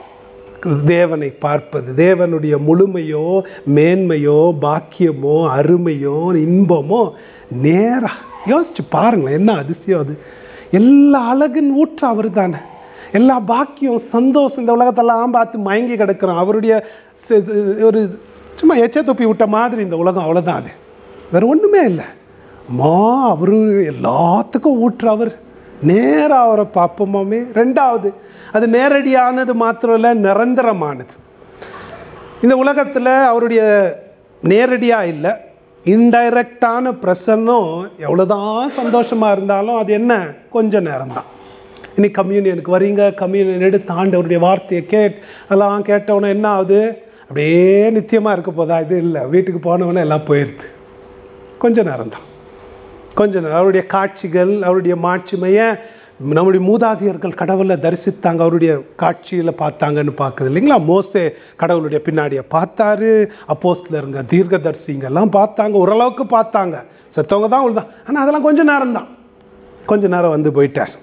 தேவனை பார்ப்பது தேவனுடைய முழுமையோ மேன்மையோ பாக்கியமோ அருமையோ இன்பமோ நேரா யோசிச்சு பாருங்களேன் என்ன அதிசயம் அது எல்லா அழகின் ஊற்று அவர் தானே எல்லா பாக்கியம் சந்தோஷம் இந்த உலகத்தெல்லாம் பார்த்து மயங்கி கிடக்கிறோம் அவருடைய ச- ச- ஒரு சும்மா எச்ச தொப்பி விட்ட மாதிரி இந்த உலகம் அவ்வளோதான் அது வேற ஒன்றுமே இல்லை மா அவரு எல்லாத்துக்கும் ஊற்று அவர் நேராக அவரை பார்ப்போமாமே ரெண்டாவது அது நேரடியானது மாத்திரம் இல்லை நிரந்தரமானது இந்த உலகத்தில் அவருடைய நேரடியாக இல்லை இன்டைரக்டான பிரசன்னம் எவ்வளோதான் சந்தோஷமாக இருந்தாலும் அது என்ன கொஞ்ச நேரம்தான் இன்னைக்கு கம்யூனியனுக்கு வரீங்க கம்யூனியன் எடுத்து ஆண்டவருடைய வார்த்தையை கேட் எல்லாம் கேட்டவொன்னே என்ன ஆகுது அப்படியே நித்தியமாக இருக்க போதா இது இல்லை வீட்டுக்கு போனவொன்னே எல்லாம் போயிடுது கொஞ்ச நேரம்தான் கொஞ்ச நேரம் அவருடைய காட்சிகள் அவருடைய மாட்சிமையை நம்முடைய மூதாதையர்கள் கடவுளை தரிசித்தாங்க அவருடைய காட்சியில் பார்த்தாங்கன்னு பார்க்குது இல்லைங்களா மோசே கடவுளுடைய பின்னாடியை பார்த்தாரு அப்போஸ்லருங்க தீர்க்கதரிசிங்க எல்லாம் பார்த்தாங்க ஓரளவுக்கு பார்த்தாங்க செத்தவங்க தான் உள்தான் ஆனால் அதெல்லாம் கொஞ்ச நேரம் தான் கொஞ்ச நேரம் வந்து போயிட்டார்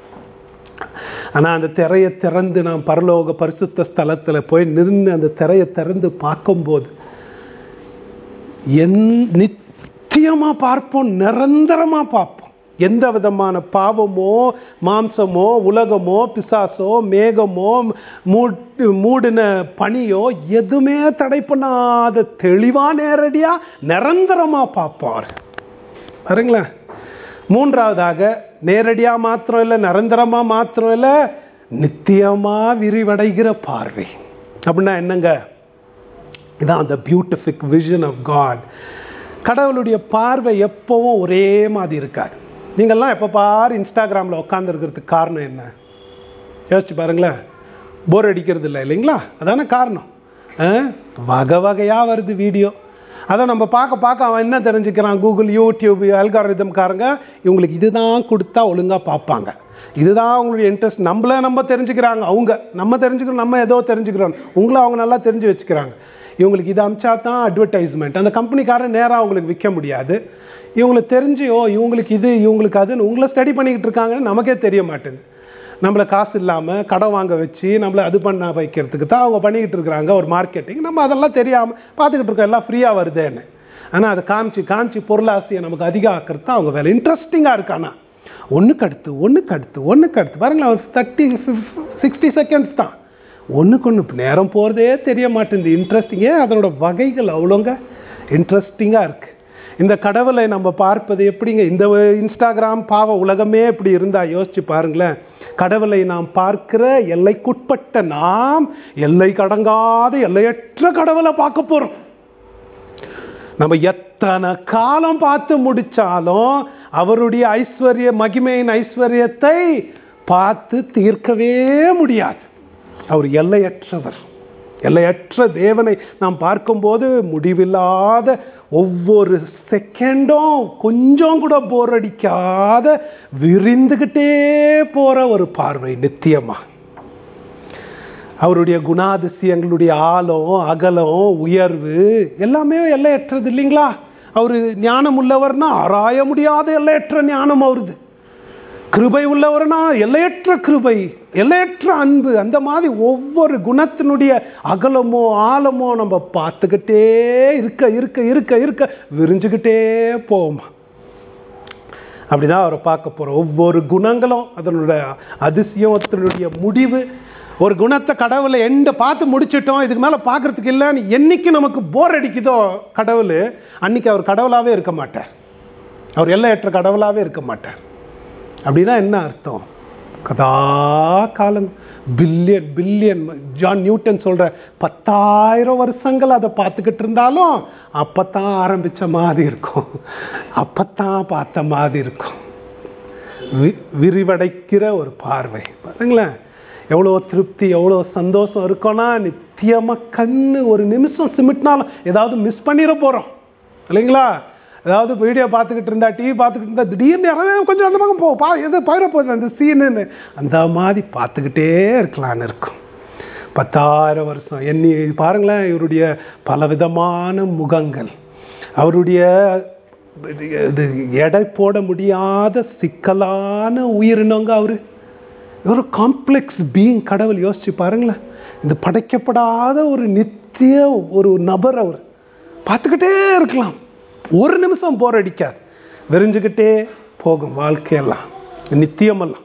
ஆனால் அந்த திரையை திறந்து நாம் பரலோக பரிசுத்த ஸ்தலத்தில் போய் நின்று அந்த திரையை திறந்து பார்க்கும்போது என் நித்தியமாக பார்ப்போம் நிரந்தரமாக பார்ப்போம் எந்த விதமான பாவமோ மாம்சமோ உலகமோ பிசாசோ மேகமோ மூட்டு மூடின பனியோ எதுவுமே தடை பண்ணாத தெளிவா நேரடியா நிரந்தரமா பார்ப்பார் பாருங்களேன் மூன்றாவதாக நேரடியா மாத்திரம் இல்லை நிரந்தரமா மாத்திரம் இல்லை நித்தியமா விரிவடைகிற பார்வை அப்படின்னா என்னங்க இதான் அந்த பியூட்டிஃபிக் விஷன் ஆஃப் காட் கடவுளுடைய பார்வை எப்பவும் ஒரே மாதிரி இருக்காது நீங்கள்லாம் எப்போ பாரு இன்ஸ்டாகிராமில் உட்காந்துருக்கிறதுக்கு காரணம் என்ன யோசிச்சு பாருங்களேன் போர் அடிக்கிறது இல்லை இல்லைங்களா அதானே காரணம் ஆ? வகை வகையாக வருது வீடியோ அதை நம்ம பார்க்க பார்க்க அவன் என்ன தெரிஞ்சுக்கிறான் கூகுள் யூடியூப் அல்காரிதம்காரங்க இவங்களுக்கு இதுதான் கொடுத்தா ஒழுங்காக பார்ப்பாங்க இதுதான் அவங்களுடைய இன்ட்ரெஸ்ட் நம்மள நம்ம தெரிஞ்சுக்கிறாங்க அவங்க நம்ம தெரிஞ்சுக்கிறோம் நம்ம ஏதோ தெரிஞ்சுக்கிறோம் உங்களை அவங்க நல்லா தெரிஞ்சு வச்சுக்கிறாங்க இவங்களுக்கு இது அமிச்சா தான் அட்வர்டைஸ்மெண்ட் அந்த கம்பெனிக்காரன் நேராக அவங்களுக்கு விற்க முடியாது இவங்களுக்கு தெரிஞ்சு ஓ இவங்களுக்கு இது இவங்களுக்கு அதுன்னு உங்களை ஸ்டடி பண்ணிக்கிட்டு இருக்காங்கன்னு நமக்கே தெரிய மாட்டேங்குது நம்மளை காசு இல்லாமல் கடன் வாங்க வச்சு நம்மளை அது பண்ண வைக்கிறதுக்கு தான் அவங்க பண்ணிக்கிட்டு இருக்கிறாங்க ஒரு மார்க்கெட்டிங் நம்ம அதெல்லாம் தெரியாமல் பார்த்துக்கிட்டு இருக்கோம் எல்லாம் ஃப்ரீயாக வருதேன்னு ஆனால் அதை காமிச்சு காமிச்சு பொருளாசையை நமக்கு அதிகம் ஆக்கிறது தான் அவங்க வேலை இன்ட்ரெஸ்டிங்காக இருக்கானா ஒன்றுக்கு அடுத்து ஒன்றுக்கு அடுத்து ஒன்றுக்கு அடுத்து பாருங்களேன் ஒரு தேர்ட்டி சிக்ஸ்டி செகண்ட்ஸ் தான் ஒன்றுக்கு ஒன்று நேரம் போகிறதே தெரிய மாட்டேங்குது இன்ட்ரெஸ்டிங்கே அதனோட வகைகள் அவ்வளோங்க இன்ட்ரெஸ்டிங்காக இருக்குது இந்த கடவுளை நம்ம பார்ப்பது எப்படிங்க இந்த இன்ஸ்டாகிராம் பாவ உலகமே இப்படி இருந்தால் யோசிச்சு பாருங்களேன் கடவுளை நாம் பார்க்கிற எல்லைக்குட்பட்ட நாம் எல்லை கடங்காத எல்லையற்ற கடவுளை பார்க்க போகிறோம் நம்ம எத்தனை காலம் பார்த்து முடிச்சாலும் அவருடைய ஐஸ்வர்ய மகிமையின் ஐஸ்வர்யத்தை பார்த்து தீர்க்கவே முடியாது அவர் எல்லையற்றவர் எல்லையற்ற தேவனை நாம் பார்க்கும்போது முடிவில்லாத ஒவ்வொரு செகண்டும் கொஞ்சம் கூட போர் அடிக்காத விரிந்துக்கிட்டே போற ஒரு பார்வை நித்தியமா அவருடைய குணாதிசயங்களுடைய ஆழம் அகலம் உயர்வு எல்லாமே எல்லையற்றது இல்லைங்களா அவர் ஞானம் உள்ளவர்னா ஆராய முடியாத எல்லையற்ற ஞானம் அவருது கிருபை உள்ளவர்னா எல்லையற்ற கிருபை எல்லையற்ற அன்பு அந்த மாதிரி ஒவ்வொரு குணத்தினுடைய அகலமோ ஆழமோ நம்ம பார்த்துக்கிட்டே இருக்க இருக்க இருக்க இருக்க விரிஞ்சுக்கிட்டே போவோமா அப்படிதான் அவரை பார்க்க போறோம் ஒவ்வொரு குணங்களும் அதனுடைய அதிசயத்தினுடைய முடிவு ஒரு குணத்தை கடவுளை எண்ட பார்த்து முடிச்சிட்டோம் இதுக்கு மேலே பார்க்கறதுக்கு இல்லைன்னு என்னைக்கு நமக்கு போர் அடிக்குதோ கடவுள் அன்னைக்கு அவர் கடவுளாகவே இருக்க மாட்டார் அவர் எல்லையற்ற கடவுளாகவே இருக்க மாட்டார் அப்படின்னா என்ன அர்த்தம் கதா காலம் பில்லியன் பில்லியன் ஜான் நியூட்டன் சொல்ற பத்தாயிரம் வருஷங்கள் அதை பார்த்துக்கிட்டு இருந்தாலும் அப்பத்தான் ஆரம்பிச்ச மாதிரி இருக்கும் அப்பத்தான் பார்த்த மாதிரி இருக்கும் வி- விரிவடைக்கிற ஒரு பார்வை பாருங்களேன் எவ்வளோ திருப்தி எவ்வளோ சந்தோஷம் இருக்கும்னா நித்தியமாக கண்ணு ஒரு நிமிஷம் சிமிட்னாலும் ஏதாவது மிஸ் பண்ணிட போகிறோம் இல்லைங்களா ஏதாவது வீடியோ பார்த்துக்கிட்டு இருந்தா டிவி பார்த்துக்கிட்டு இருந்தா திடீர்னு யாராவது கொஞ்சம் அந்த பக்கம் போ பா எது பயிர போகுது அந்த சீனுன்னு அந்த மாதிரி பார்த்துக்கிட்டே இருக்கலான்னு இருக்கும் பத்தாயிரம் வருஷம் எண்ணி பாருங்களேன் இவருடைய பலவிதமான முகங்கள் அவருடைய இது எடை போட முடியாத சிக்கலான உயிரினங்க அவரு ஒரு காம்ப்ளெக்ஸ் பீயிங் கடவுள் யோசிச்சு பாருங்களேன் இந்த படைக்கப்படாத ஒரு நித்திய ஒரு நபர் அவர் பார்த்துக்கிட்டே இருக்கலாம் ஒரு நிமிஷம் போர் அடிக்காது விரிஞ்சுக்கிட்டே போகும் வாழ்க்கையெல்லாம் நித்தியமெல்லாம்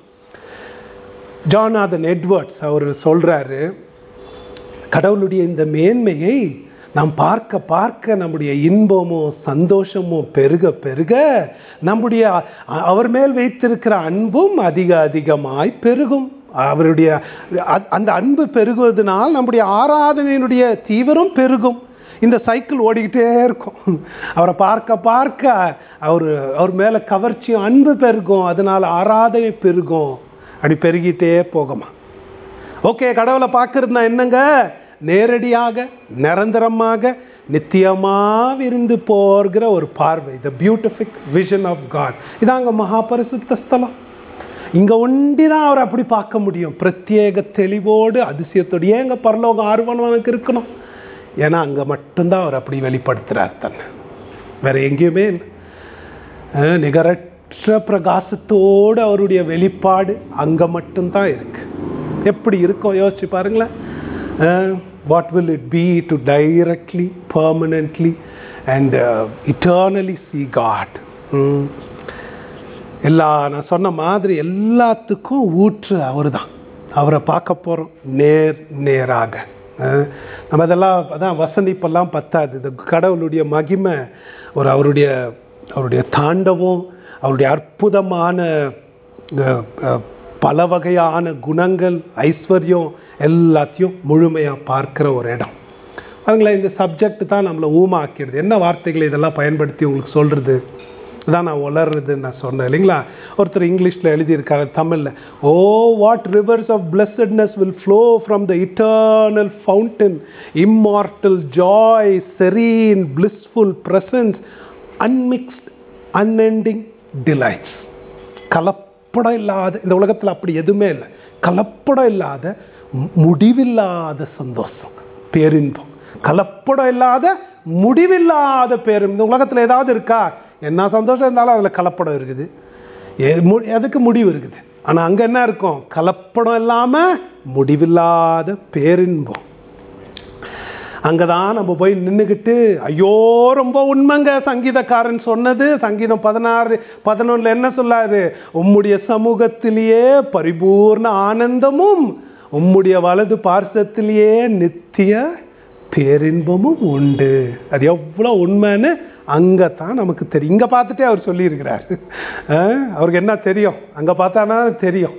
ஜானாதன் எட்வர்ட்ஸ் அவர் சொல்றாரு கடவுளுடைய இந்த மேன்மையை நாம் பார்க்க பார்க்க நம்முடைய இன்பமும் சந்தோஷமும் பெருக பெருக நம்முடைய அ- அவர் மேல் வைத்திருக்கிற அன்பும் அதிக அதிகமாய் பெருகும் அவருடைய அ- அந்த அன்பு பெருகுவதனால் நம்முடைய ஆராதனையினுடைய தீவிரம் பெருகும் இந்த சைக்கிள் ஓடிக்கிட்டே இருக்கும் அவரை பார்க்க பார்க்க அவர் அவர் மேலே கவர்ச்சியும் அன்பு பெருகும் அதனால ஆராதனை பெருகும் அப்படி பெருகிட்டே போகுமா ஓகே கடவுளை பார்க்கறதுனா என்னங்க நேரடியாக நிரந்தரமாக நித்தியமா விருந்து போகிற ஒரு பார்வை the beatific vision of God இதாங்க மகாபரிசுத்த ஸ்தலம் இங்க ஒண்டி தான் அவர் அப்படி பார்க்க முடியும் பிரத்யேக தெளிவோடு அதிசயத்தோடு ஏங்க பரலோகம் ஆர்வம் அவனுக்கு இருக்கணும் ஏன்னா அங்க மட்டும்தான் அவர் அப்படி வெளிப்படுத்துறார் தன்னை வேற எங்கேயுமே இல்லை அஹ் நிகரற்ற பிரகாசத்தோடு அவருடைய வெளிப்பாடு அங்க மட்டும்தான் இருக்கு எப்படி இருக்கும் யோசிச்சு பாருங்களேன் what will it be to directly permanently and eternally see God எல்லா நான் சொன்ன மாதிரி எல்லாத்துக்கும் ஊற்று அவர் தான் அவரை பார்க்க போகிறோம் நேர் நேராக அஹ் நம்ம அதெல்லாம் அதான் வசனிப்பெல்லாம் பத்தாது இந்த கடவுளுடைய மகிமை ஒரு அவருடைய அவருடைய தாண்டவம் அவருடைய அற்புதமான அஹ், அஹ், பல வகையான குணங்கள் ஐஸ்வர்யம் எல்லாத்தையும் முழுமையாக பார்க்கிற ஒரு இடம் பாருங்களேன் இந்த சப்ஜெக்ட் தான் நம்மளை ஊமாக்கிறது என்ன வார்த்தைகளை இதெல்லாம் பயன்படுத்தி உங்களுக்கு சொல்கிறது இதான் நான் உளர்றதுன்னு நான் சொன்னேன் இல்லைங்களா ஒருத்தர் இங்கிலீஷில் எழுதியிருக்காரு தமிழில் O what rivers of blessedness will flow from the eternal fountain immortal joy serene blissful presence unmixed unending delights கலப்படம் இல்லாத இந்த உலகத்தில் அப்படி எதுவுமே இல்லை கலப்படம் இல்லாத மு- முடிவில்லாத சந்தோஷம் பேரின்பம் கலப்படம் இல்லாத முடிவில்லாத பேரும் இந்த உலகத்தில் ஏதாவது இருக்கா என்ன சந்தோஷம் இருந்தாலும் அதில் கலப்படம் இருக்குது எ- மு- எதுக்கு முடிவு இருக்குது ஆனால் அங்கே என்ன இருக்கும் கலப்படம் இல்லாமல் முடிவில்லாத பேரின்பம் அங்கே தான் நம்ம போய் நின்றுக்கிட்டு ஐயோ ரொம்ப உண்மைங்க சங்கீதக்காரன் சொன்னது சங்கீதம் பதினாறு பதினொன்றில் என்ன சொல்லாரு உம்முடைய சமூகத்திலேயே பரிபூர்ண ஆனந்தமும் உம்முடைய வலது பார்சத்திலேயே நித்திய பேரின்பமும் உண்டு அது எவ்வளோ உண்மைன்னு அங்கே தான் நமக்கு தெரியும் இங்கே பார்த்துட்டே அவர் சொல்லியிருக்கிறார் அஹ், அவருக்கு என்ன தெரியும் அங்கே பார்த்தானா தெரியும்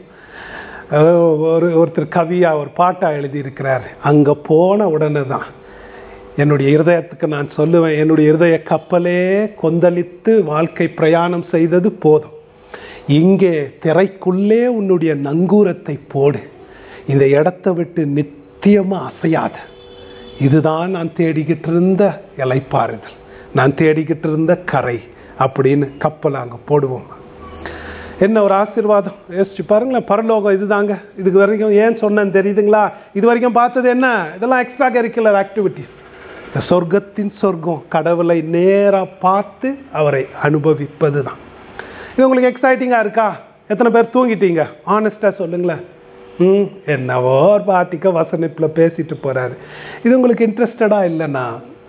அஹ், ஒரு ஒருத்தர் கவியா ஒரு பாட்டாக எழுதியிருக்கிறார் அங்கே போன உடனே தான் என்னுடைய இருதயத்துக்கு நான் சொல்லுவேன் என்னுடைய இருதய கப்பலே கொந்தளித்து வாழ்க்கை பிரயாணம் செய்தது போதும் இங்கே திரைக்குள்ளே உன்னுடைய நங்கூரத்தை போடு இந்த இடத்தை விட்டு நித்தியமாக அசையாத இதுதான் நான் தேடிக்கிட்டு இருந்த இலைப்பாறுதல் நான் தேடிக்கிட்டு இருந்த கரை அப்படின்னு கப்பலை அங்கே போடுவோம் என்ன ஒரு ஆசீர்வாதம் யோசிச்சு பாருங்களேன் பரலோகம் இதுதாங்க இதுக்கு வரைக்கும் ஏன் சொன்னேன்னு தெரியுதுங்களா இது வரைக்கும் பார்த்தது என்ன இதெல்லாம் எக்ஸ்ட்ரா கரிக்குலர் ஆக்டிவிட்டீஸ் இந்த சொர்க்கத்தின் சொர்க்கம் கடவுளை நேராக பார்த்து அவரை அனுபவிப்பது தான் இது உங்களுக்கு எக்ஸைட்டிங்காக இருக்கா எத்தனை பேர் தூங்கிட்டீங்க ஆனஸ்டாக சொல்லுங்களேன் ம் என்னவோ ஒரு பாட்டிக்க வசனிப்பில் பேசிட்டு போகிறாரு இது உங்களுக்கு இன்ட்ரெஸ்டடாக இல்லைண்ணா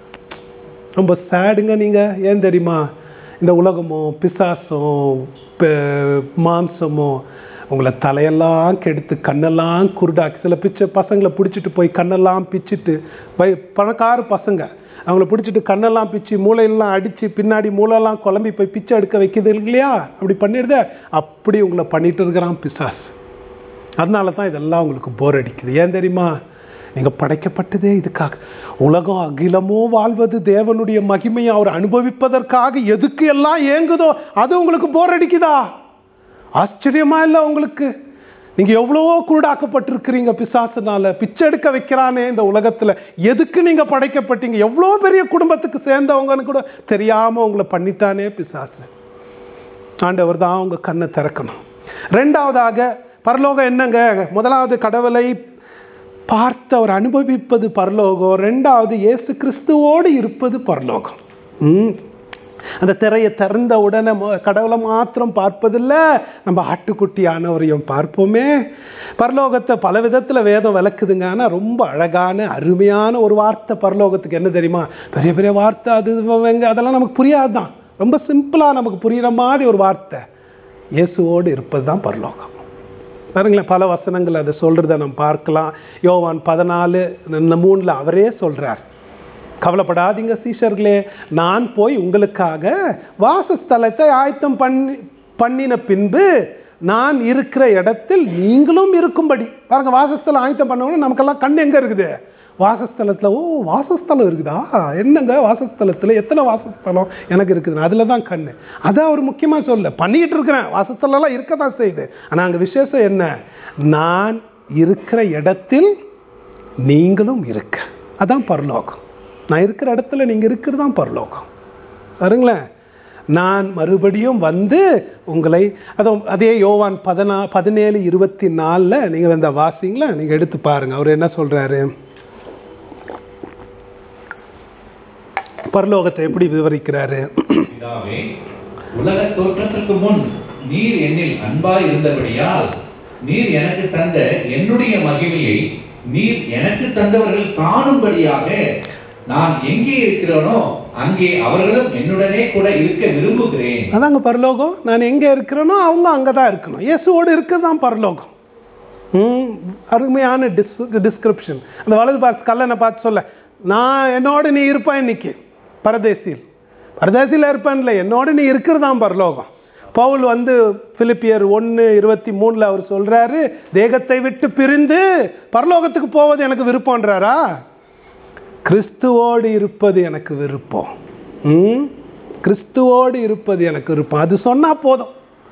ரொம்ப சேடுங்க நீங்கள் ஏன் தெரியுமா இந்த உலகமோ பிசாசும் பெ- மாம்சமோ உங்களை தலையெல்லாம் கெடுத்து கண்ணெல்லாம் குருடாக்கி சில பிச்சை பசங்களை பிடிச்சிட்டு போய் கண்ணெல்லாம் பிச்சிட்டு பை பணக்கார பசங்க அவங்கள பிடிச்சிட்டு கண்ணெல்லாம் பிச்சு மூளையெல்லாம் அடித்து பின்னாடி மூளையெல்லாம் குழம்பி போய் பிச்சை எடுக்க வைக்குது இல்லையா அப்படி பண்ணிடுதே அப்படி உங்களை பண்ணிட்டு இருக்கிறான் பிசாசு அதனால தான் இதெல்லாம் உங்களுக்கு போர் அடிக்குது ஏன் தெரியுமா நீங்கள் படைக்கப்பட்டதே இதுக்காக உலகம் அகிலமோ வாழ்வது தேவனுடைய மகிமையை அவர் அனுபவிப்பதற்காக எதுக்கு எல்லாம் ஏங்குதோ அது உங்களுக்கு போர் அடிக்குதா ஆச்சரியமா இல்லை உங்களுக்கு நீங்கள் எவ்வளவோ குருடாக்கப்பட்டிருக்கிறீங்க பிசாசுனால பிச்சை எடுக்க வைக்கிறானே இந்த உலகத்தில் எதுக்கு நீங்கள் படைக்கப்பட்டீங்க எவ்வளோ பெரிய குடும்பத்துக்கு சேர்ந்தவங்கன்னு கூட தெரியாமல் உங்களை பண்ணிட்டானே பிசாசு ஆண்டவர் தான் உங்க கண்ணை திறக்கணும் ரெண்டாவதாக பரலோகம் என்னங்க முதலாவது கடவுளை பார்த்து அவர் அனுபவிப்பது பரலோகம் ரெண்டாவது இயேசு கிறிஸ்துவோடு இருப்பது பரலோகம் ம். அந்த திரையை திறந்த உடனே மொ- கடவுளை மாத்திரம் பார்ப்பதில்ல நம்ம ஆட்டுக்குட்டியானவரையும் பார்ப்போமே பரலோகத்தை பல விதத்தில் வேதம் விளக்குதுங்க ஆனால் ரொம்ப அழகான அருமையான ஒரு வார்த்தை பரலோகத்துக்கு என்ன தெரியுமா பெரிய பெரிய வார்த்தை அது இவங்க அதெல்லாம் நமக்கு புரியாது தான் ரொம்ப சிம்பிளாக நமக்கு புரிகிற மாதிரி ஒரு வார்த்தை இயேசுவோடு இருப்பது தான் பரலோகம் பாருங்களேன் பல வசனங்கள் அதை சொல்கிறத நம்ம பார்க்கலாம் யோவான் பதினாலு இந்த மூணில் அவரே சொல்கிறார் கவலைப்படாதீங்க சீஷர்களே நான் போய் உங்களுக்காக வாசஸ்தலத்தை ஆயத்தம் பண்ணி பண்ணின பின்பு நான் இருக்கிற இடத்தில் நீங்களும் இருக்கும்படி பாருங்க வாசஸ்தலம் ஆயத்தம் பண்ணவொடனே நமக்கெல்லாம் கண் எங்கே இருக்குது வாசஸ்தலத்தில் ஓ வாசஸ்தலம் இருக்குதா என்னங்க வாசஸ்தலத்தில் எத்தனை வாசஸ்தலம் எனக்கு இருக்குது அதில் தான் கண் அதான் அவர் முக்கியமாக சொல்ல பண்ணிக்கிட்டு இருக்கிறேன் வாசஸ்தலம்லாம் இருக்க தான் செய்யுது ஆனால் அங்கே விசேஷம் என்ன நான் இருக்கிற இடத்தில் நீங்களும் இருக்க அதான் பரலோகம் நான் இருக்கிற இடத்துல நீங்கள் இருக்கிறது தான் பரலோகம் பாருங்களேன் நான் மறுபடியும் வந்து உங்களை அதுவும் அதே யோவான் பதினா பதினேழு இருபத்தி நாலில் நீங்கள் அந்த வாசிங்களா நீங்கள் எடுத்து பாருங்கள் அவர் என்ன சொல்கிறாரு பரலோகத்தை எப்படி விவரிக்கிறாரு பிதாவே உலக தோற்றத்திற்கு முன் நீர் என்னில் அன்பாய் இருந்தபடியால் நீர் எனக்கு தந்த என்னுடைய மகிமையை நீர் எனக்கு தந்தவர்கள் காணும்படியாக நான் எங்கே இருக்கிறேனோ அங்கே அவர்களும் என்னுடனே கூட இருக்க விரும்புகிறேன் அதாங்க பரலோகம் நான் எங்கே இருக்கிறேனோ அவங்க அங்கே தான் இருக்கணும் இயேசுவோடு இருக்கிறது தான் பரலோகம் ம் அருமையான டிஸ் டிஸ்கிரிப்ஷன் அந்த வலது பார்த்து கல்லனை பார்த்து சொல்ல நான் என்னோட நீ இருப்பேன் இன்னைக்கு பரதேசியில் பரதேசியில் இருப்பேன்ல என்னோட நீ இருக்கிறது தான் பரலோகம் பவுல் வந்து பிலிப்பியர் ஒன்று இருபத்தி மூணில் அவர் சொல்கிறாரு தேகத்தை விட்டு பிரிந்து பரலோகத்துக்கு போவது எனக்கு விருப்பம்ன்றாரா கிறிஸ்துவோடு இருப்பது எனக்கு விருப்பம் ம் கிறிஸ்துவோடு இருப்பது எனக்கு விருப்பம் அது சொன்னால் போதும்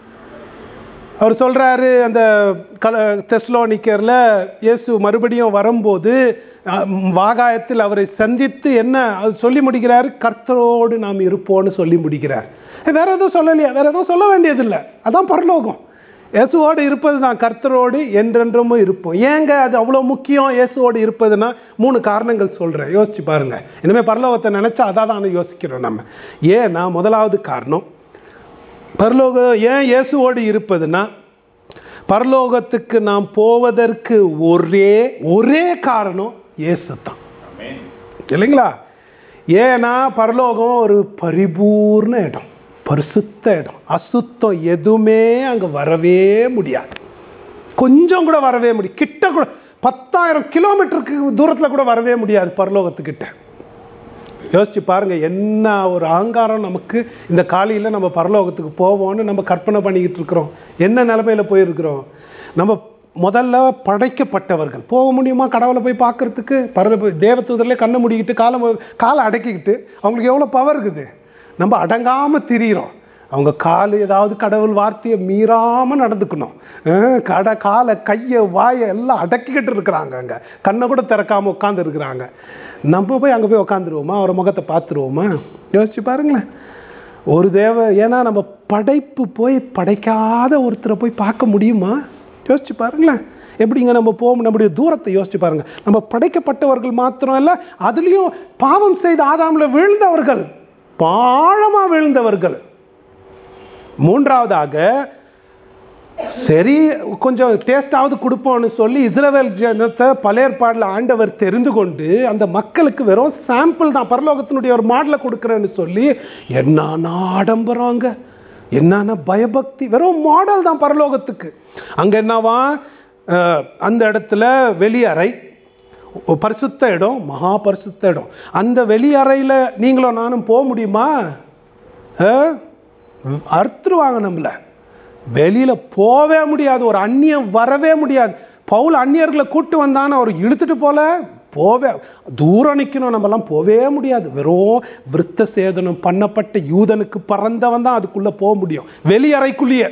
அவர் சொல்கிறாரு அந்த கல தெஸ்லோனிக்கரில் இயேசு மறுபடியும் வரும்போது அஹ், வாகாயத்தில் அவரை சந்தித்து என்ன அது சொல்லி முடிக்கிறாரு கர்த்தரோடு நாம் இருப்போம்னு சொல்லி முடிக்கிறார் வேற எதுவும் சொல்லலையா வேற எதுவும் சொல்ல வேண்டியதில்லை அதான் பரலோகம் இயேசுவோடு இருப்பது தான் கர்த்தரோடு என்றென்றும் இருப்போம் ஏங்க அது அவ்வளோ முக்கியம் இயேசுவோடு இருப்பதுன்னா மூணு காரணங்கள் சொல்கிறேன் யோசிச்சு பாருங்க இனிமேல் பரலோகத்தை நினச்சா அதான் தான் யோசிக்கிறோம் நம்ம ஏன்னா முதலாவது காரணம் பரலோகம் ஏன் இயேசுவோடு இருப்பதுன்னா பரலோகத்துக்கு நாம் போவதற்கு ஒரே ஒரே காரணம் இயேசு தான் இல்லைங்களா ஏன்னா பரலோகம் ஒரு பரிபூர்ண இடம் பரிசுத்த இடம் அசுத்தம் எதுவுமே அங்கே வரவே முடியாது கொஞ்சம் கூட வரவே முடியும் கிட்ட கூட பத்தாயிரம் கிலோமீட்டருக்கு தூரத்தில் கூட வரவே முடியாது பரலோகத்துக்கிட்ட யோசிச்சு பாருங்க என்ன ஒரு அகங்காரம் நமக்கு இந்த காலையில் நம்ம பரலோகத்துக்கு போவோம்னு நம்ம கற்பனை பண்ணிக்கிட்டு இருக்கிறோம் என்ன நிலைமையில போயிருக்கிறோம் நம்ம முதல்ல படைக்கப்பட்டவர்கள் போக முடியுமா கடவுளை போய் பார்க்கறதுக்கு பரல போய் தேவதூதர்லேயே கண்ணை மூடிக்கிட்டு காலை மு- காலை அடக்கிக்கிட்டு அவங்களுக்கு எவ்வளோ பவர் இருக்குது நம்ம அடங்காமல் திரியிறோம் அவங்க கால் ஏதாவது கடவுள் வார்த்தையை மீறாமல் நடந்துக்கணும் அஹ் கடை காலை கையை வாயை எல்லாம் அடக்கிக்கிட்டு இருக்கிறாங்க அங்கே கண்ணை கூட திறக்காமல் உட்காந்து இருக்கிறாங்க நம்ம போய் அங்கே போய் உட்காந்துருவோமா அவரை முகத்தை பார்த்துருவோமா யோசிச்சு பாருங்களேன் ஒரு தேவ ஏன்னா நம்ம படைப்பு போய் படைக்காத ஒருத்தரை போய் பார்க்க முடியுமா யோசிச்சு பாருங்களேன் எப்படிங்க நம்ம போகும் நம்முடைய தூரத்தை யோசிச்சு பாருங்க நம்ம படைக்கப்பட்டவர்கள் மாத்திரம் இல்லை அதுலேயும் பாவம் செய்த ஆதாமில் வீழ்ந்தவர்கள் பாழமாக வீழ்ந்தவர்கள் மூன்றாவதாக சரி கொஞ்சம் டேஸ்டாவது கொடுப்போம்னு சொல்லி இஸ்ரவேல் ஜனத்தை பழையற்பாடில் ஆண்டவர் தெரிந்து கொண்டு அந்த மக்களுக்கு வெறும் சாம்பிள் தான் பரலோகத்தினுடைய ஒரு மாடலை கொடுக்குறேன்னு சொல்லி என்னன்னா ஆடம்பரங்க என்னன்னா பயபக்தி வெறும் மாடல் தான் பரலோகத்துக்கு அங்கே என்னவா அஹ், அந்த இடத்துல வெளியறை ஒ- பரிசுத்த இடம் மகா பரிசுத்த இடம் அந்த வெளியறையில் நீங்களும் நானும் போக முடியுமா அஹ்? அறுத்துருவாங்க நம்மளை வெளியில் போவே முடியாது ஒரு அந்நியம் வரவே முடியாது பவுல் அந்நியர்களை கூட்டு வந்தான்னு அவர் இழுத்துட்டு போல போவே தூரம் நிற்கணும் நம்மலாம் போவே முடியாது வெறும் விருத்த சேதனம் பண்ணப்பட்ட யூதனுக்கு பறந்தவன் தான் அதுக்குள்ளே போக முடியும் வெளியறைக்குள்ளேயே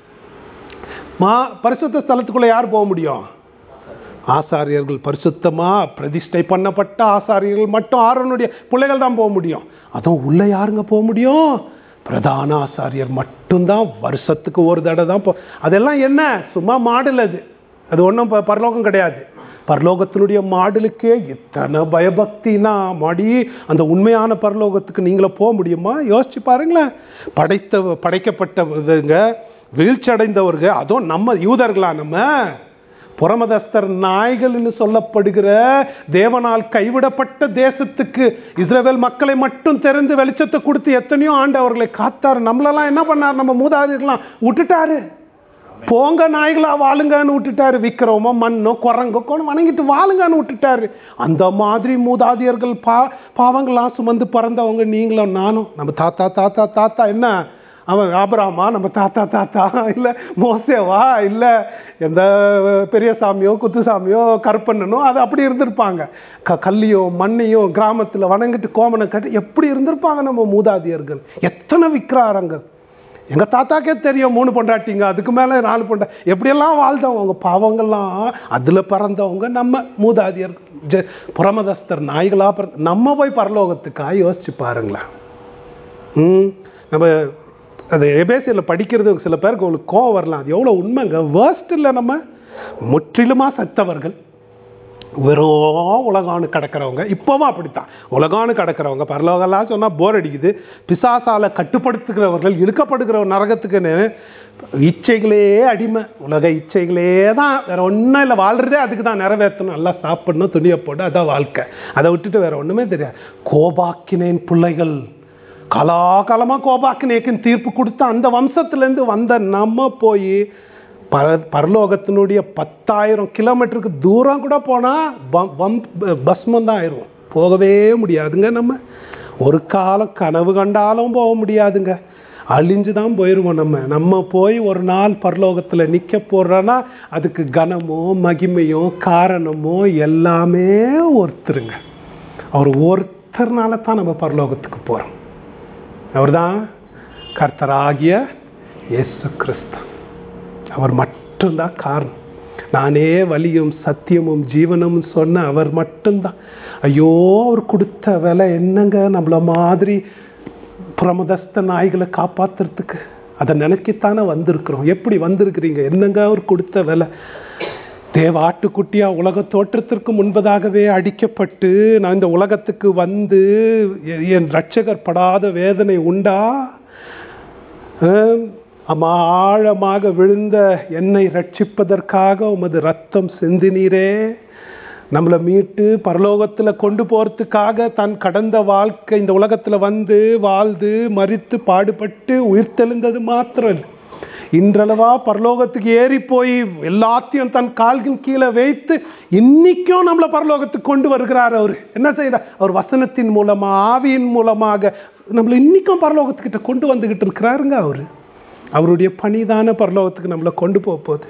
மா பரிசுத்த ஸ்தலத்துக்குள்ளே யார் போக முடியும் ஆசாரியர்கள் பரிசுத்தமாக பிரதிஷ்டை பண்ணப்பட்ட ஆசாரியர்கள் மட்டும் ஆரோனுடைய பிள்ளைகள் தான் போக முடியும் அதுவும் உள்ளே யாருங்க போக முடியும் பிரதான ஆசாரியர் மட்டும்தான் வருஷத்துக்கு ஒரு தடவை தான் போ அதெல்லாம் என்ன சும்மா மாடல் அது அது ஒன்றும் பரலோகம் கிடையாது பரலோகத்தினுடைய மாடலுக்கே இத்தனை பயபக்தினா மாடி அந்த உண்மையான பரலோகத்துக்கு நீங்களும் போக முடியுமா யோசிச்சு பாருங்களேன் படைத்த படைக்கப்பட்டவங்க வீழ்ச்சி அடைந்தவங்க அதுவும் நம்ம யூதர்களா நம்ம புறமதஸ்தர் நாய்கள்னு சொல்லப்படுகிற தேவனால் கைவிடப்பட்ட தேசத்துக்கு இஸ்ரவேல் மக்களை மட்டும் தெரிந்து வெளிச்சத்தை கொடுத்து எத்தனையோ ஆண்டு அவர்களை காத்தார் நம்மளெல்லாம் என்ன பண்ணார் நம்ம மூதாதையர்கள்லாம் விட்டுட்டாரு போங்க நாய்களா வாழுங்கன்னு விட்டுட்டாரு விக்ரமோ மண்ணோ குரங்கோ கொண்டு வணங்கிட்டு வாழுங்கன்னு விட்டுட்டாரு அந்த மாதிரி மூதாதையர்கள் பா பாவங்கள்லாம் சுமந்து பிறந்தவங்க நீங்களும் நானும் நம்ம தாத்தா தாத்தா தாத்தா என்ன அவன் ஆபராமா நம்ம தாத்தா தாத்தா இல்லை மோசேவா இல்லை எந்த பெரிய சாமியோ குத்துசாமியோ கருப்பண்ணனோ அது அப்படி இருந்திருப்பாங்க க கல்லியும் மண்ணையும் கிராமத்தில் வணங்கிட்டு கோமனை கட்டி எப்படி இருந்திருப்பாங்க நம்ம மூதாதையர்கள் எத்தனை விக்கிராரங்கள் எங்கள் தாத்தாக்கே தெரியும் மூணு பொண்டாட்டிங்க அதுக்கு மேலே நாலு பொண்டா எப்படியெல்லாம் வாழ்ந்தவங்க அவங்க பாவங்கள்லாம் அதில் பிறந்தவங்க நம்ம மூதாதியர் ஜ புறமதஸ்தர் நாய்களாக பிறந்த நம்ம போய் பரலோகத்துக்காக யோசிச்சு பாருங்களேன் ம் நம்ம அது எபேசியில் படிக்கிறது சில பேருக்கு உங்களுக்கு கோவம் வரலாம் அது எவ்வளோ உண்மைங்க வேர்ஸ்ட் இல்லை நம்ம முற்றிலுமாக செத்தவர்கள் வெறும் உலகானு கிடக்கிறவங்க இப்போவும் அப்படித்தான் உலகானு கிடக்கிறவங்க பரலோகம்லாம் சொன்னால் போர் அடிக்குது பிசாசால கட்டுப்படுத்துகிறவர்கள் இழுக்கப்படுகிற ஒரு நரகத்துக்குன்னு இச்சைகளே அடிமை உலக இச்சைகளே தான் வேற ஒன்றும் இல்லை வாழ்றதே அதுக்கு தான் நிறைவேற்றணும் நல்லா சாப்பிடணும் துணியை போட்டு அதான் வாழ்க்கை அதை விட்டுட்டு வேற ஒன்றுமே தெரியாது கோபாக்கினேன் பிள்ளைகள் கலாகாலமாக கோபாக்கினேக்குன்னு தீர்ப்பு கொடுத்து அந்த வம்சத்துலேருந்து வந்த நம்ம போய் பர பரலோகத்தினுடைய பத்தாயிரம் கிலோமீட்டருக்கு தூரம் கூட போனால் பஸ்மம் தான் ஆயிரும் போகவே முடியாதுங்க நம்ம ஒரு காலம் கனவு கண்டாலும் போக முடியாதுங்க அழிஞ்சு தான் போயிடுவோம் நம்ம நம்ம போய் ஒரு நாள் பரலோகத்தில் நிற்க போடுறோன்னா அதுக்கு கனமோ மகிமையோ காரணமோ எல்லாமே ஒருத்தருங்க அவர் ஒருத்தர்னால தான் நம்ம பரலோகத்துக்கு போகிறோம் அவர்தான் கர்த்தராகிய இயேசு கிறிஸ்து அவர் மட்டும்தான் காரணம் நானே வலியும் சத்தியமும் ஜீவனும் சொன்ன அவர் மட்டும்தான் ஐயோ அவர் கொடுத்த விலை என்னங்க நம்மள மாதிரி பிரமதஸ்த நாய்களை காப்பாத்துறதுக்கு அதை நினைக்கத்தானே வந்திருக்கிறோம் எப்படி வந்திருக்கிறீங்க என்னங்க அவர் கொடுத்த விலை தேவ ஆட்டுக்குட்டியா உலக தோற்றத்திற்கு முன்பதாகவே அடிக்கப்பட்டு நான் இந்த உலகத்துக்கு வந்து எ- என் ரட்சகர் படாத வேதனை உண்டா ஆம், அம்மா ஆழமாக விழுந்த என்னை ரட்சிப்பதற்காக உமது ரத்தம் சிந்தினீரே நம்மளை மீட்டு பரலோகத்தில் கொண்டு போகிறதுக்காக தன் கடந்த வாழ்க்கை இந்த உலகத்தில் வந்து வாழ்ந்து மரித்து பாடுபட்டு உயிர்த்தெழுந்தது மாத்திரம் இல்லை இன்றளவா பரலோகத்துக்கு ஏறி போய் எல்லாத்தையும் தன் கால்கின் கீழே வைத்து இன்னைக்கும் நம்மளை பரலோகத்துக்கு கொண்டு வருகிறார் அவர் என்ன செய்யறார் அவர் வசனத்தின் மூலமா ஆவியின் மூலமாக நம்மளை இன்னைக்கும் பரலோகத்துக்கிட்ட கொண்டு வந்துகிட்டு இருக்கிறாருங்க அவர் அவருடைய பணிதான பரலோகத்துக்கு நம்மளை கொண்டு போக போகுது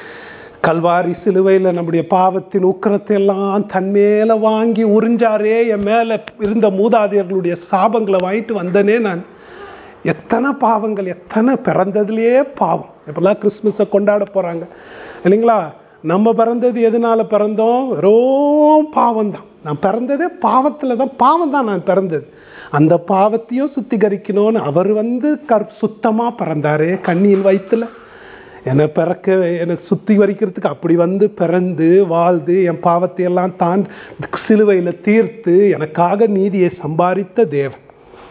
கல்வாரி சிலுவையில் நம்முடைய பாவத்தின் உக்கிரத்தை எல்லாம் தன் மேல வாங்கி உறிஞ்சாரே என் மேல இருந்த மூதாதையர்களுடைய சாபங்களை வாங்கிட்டு வந்தனே நான் எத்தனை பாவங்கள் எத்தனை பிறந்ததுலயே பாவம் இப்பெல்லாம் கிறிஸ்மஸை கொண்டாட போறாங்க இல்லைங்களா நம்ம பிறந்தது எதனால பிறந்தோம் வெறும் பாவம் தான் நான் பிறந்ததே பாவத்துல தான் பாவம் தான் நான் பிறந்தது அந்த பாவத்தையும் சுத்திகரிக்கணும்னு அவர் வந்து கற் சுத்தமா பிறந்தாரே கண்ணியின் வயித்துல என்னை பிறக்க எனக்கு சுத்தி வரிக்கிறதுக்கு அப்படி வந்து பிறந்து வாழ்ந்து என் பாவத்தை எல்லாம் தான் சிலுவையில் தீர்த்து எனக்காக நீதியை சம்பாதித்த தேவன்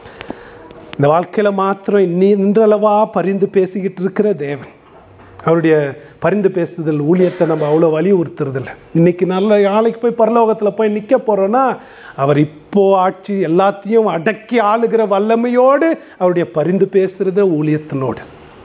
இந்த வாழ்க்கையில மாத்திரம் இன்னி நின்றளவா பரிந்து பேசிக்கிட்டு இருக்கிற தேவன் அவருடைய பரிந்து பேசுதல் ஊழியத்தை நம்ம அவ்வளோ வலியுறுத்துறதில்ல இன்னைக்கு நல்ல நாளைக்கு போய் பரலோகத்தில் போய் நிற்க போறோம்னா அவர் இப்போ ஆட்சி எல்லாத்தையும் அடக்கி ஆளுகிற வல்லமையோடு அவருடைய பரிந்து பேசுறது ஊழியத்தினோடு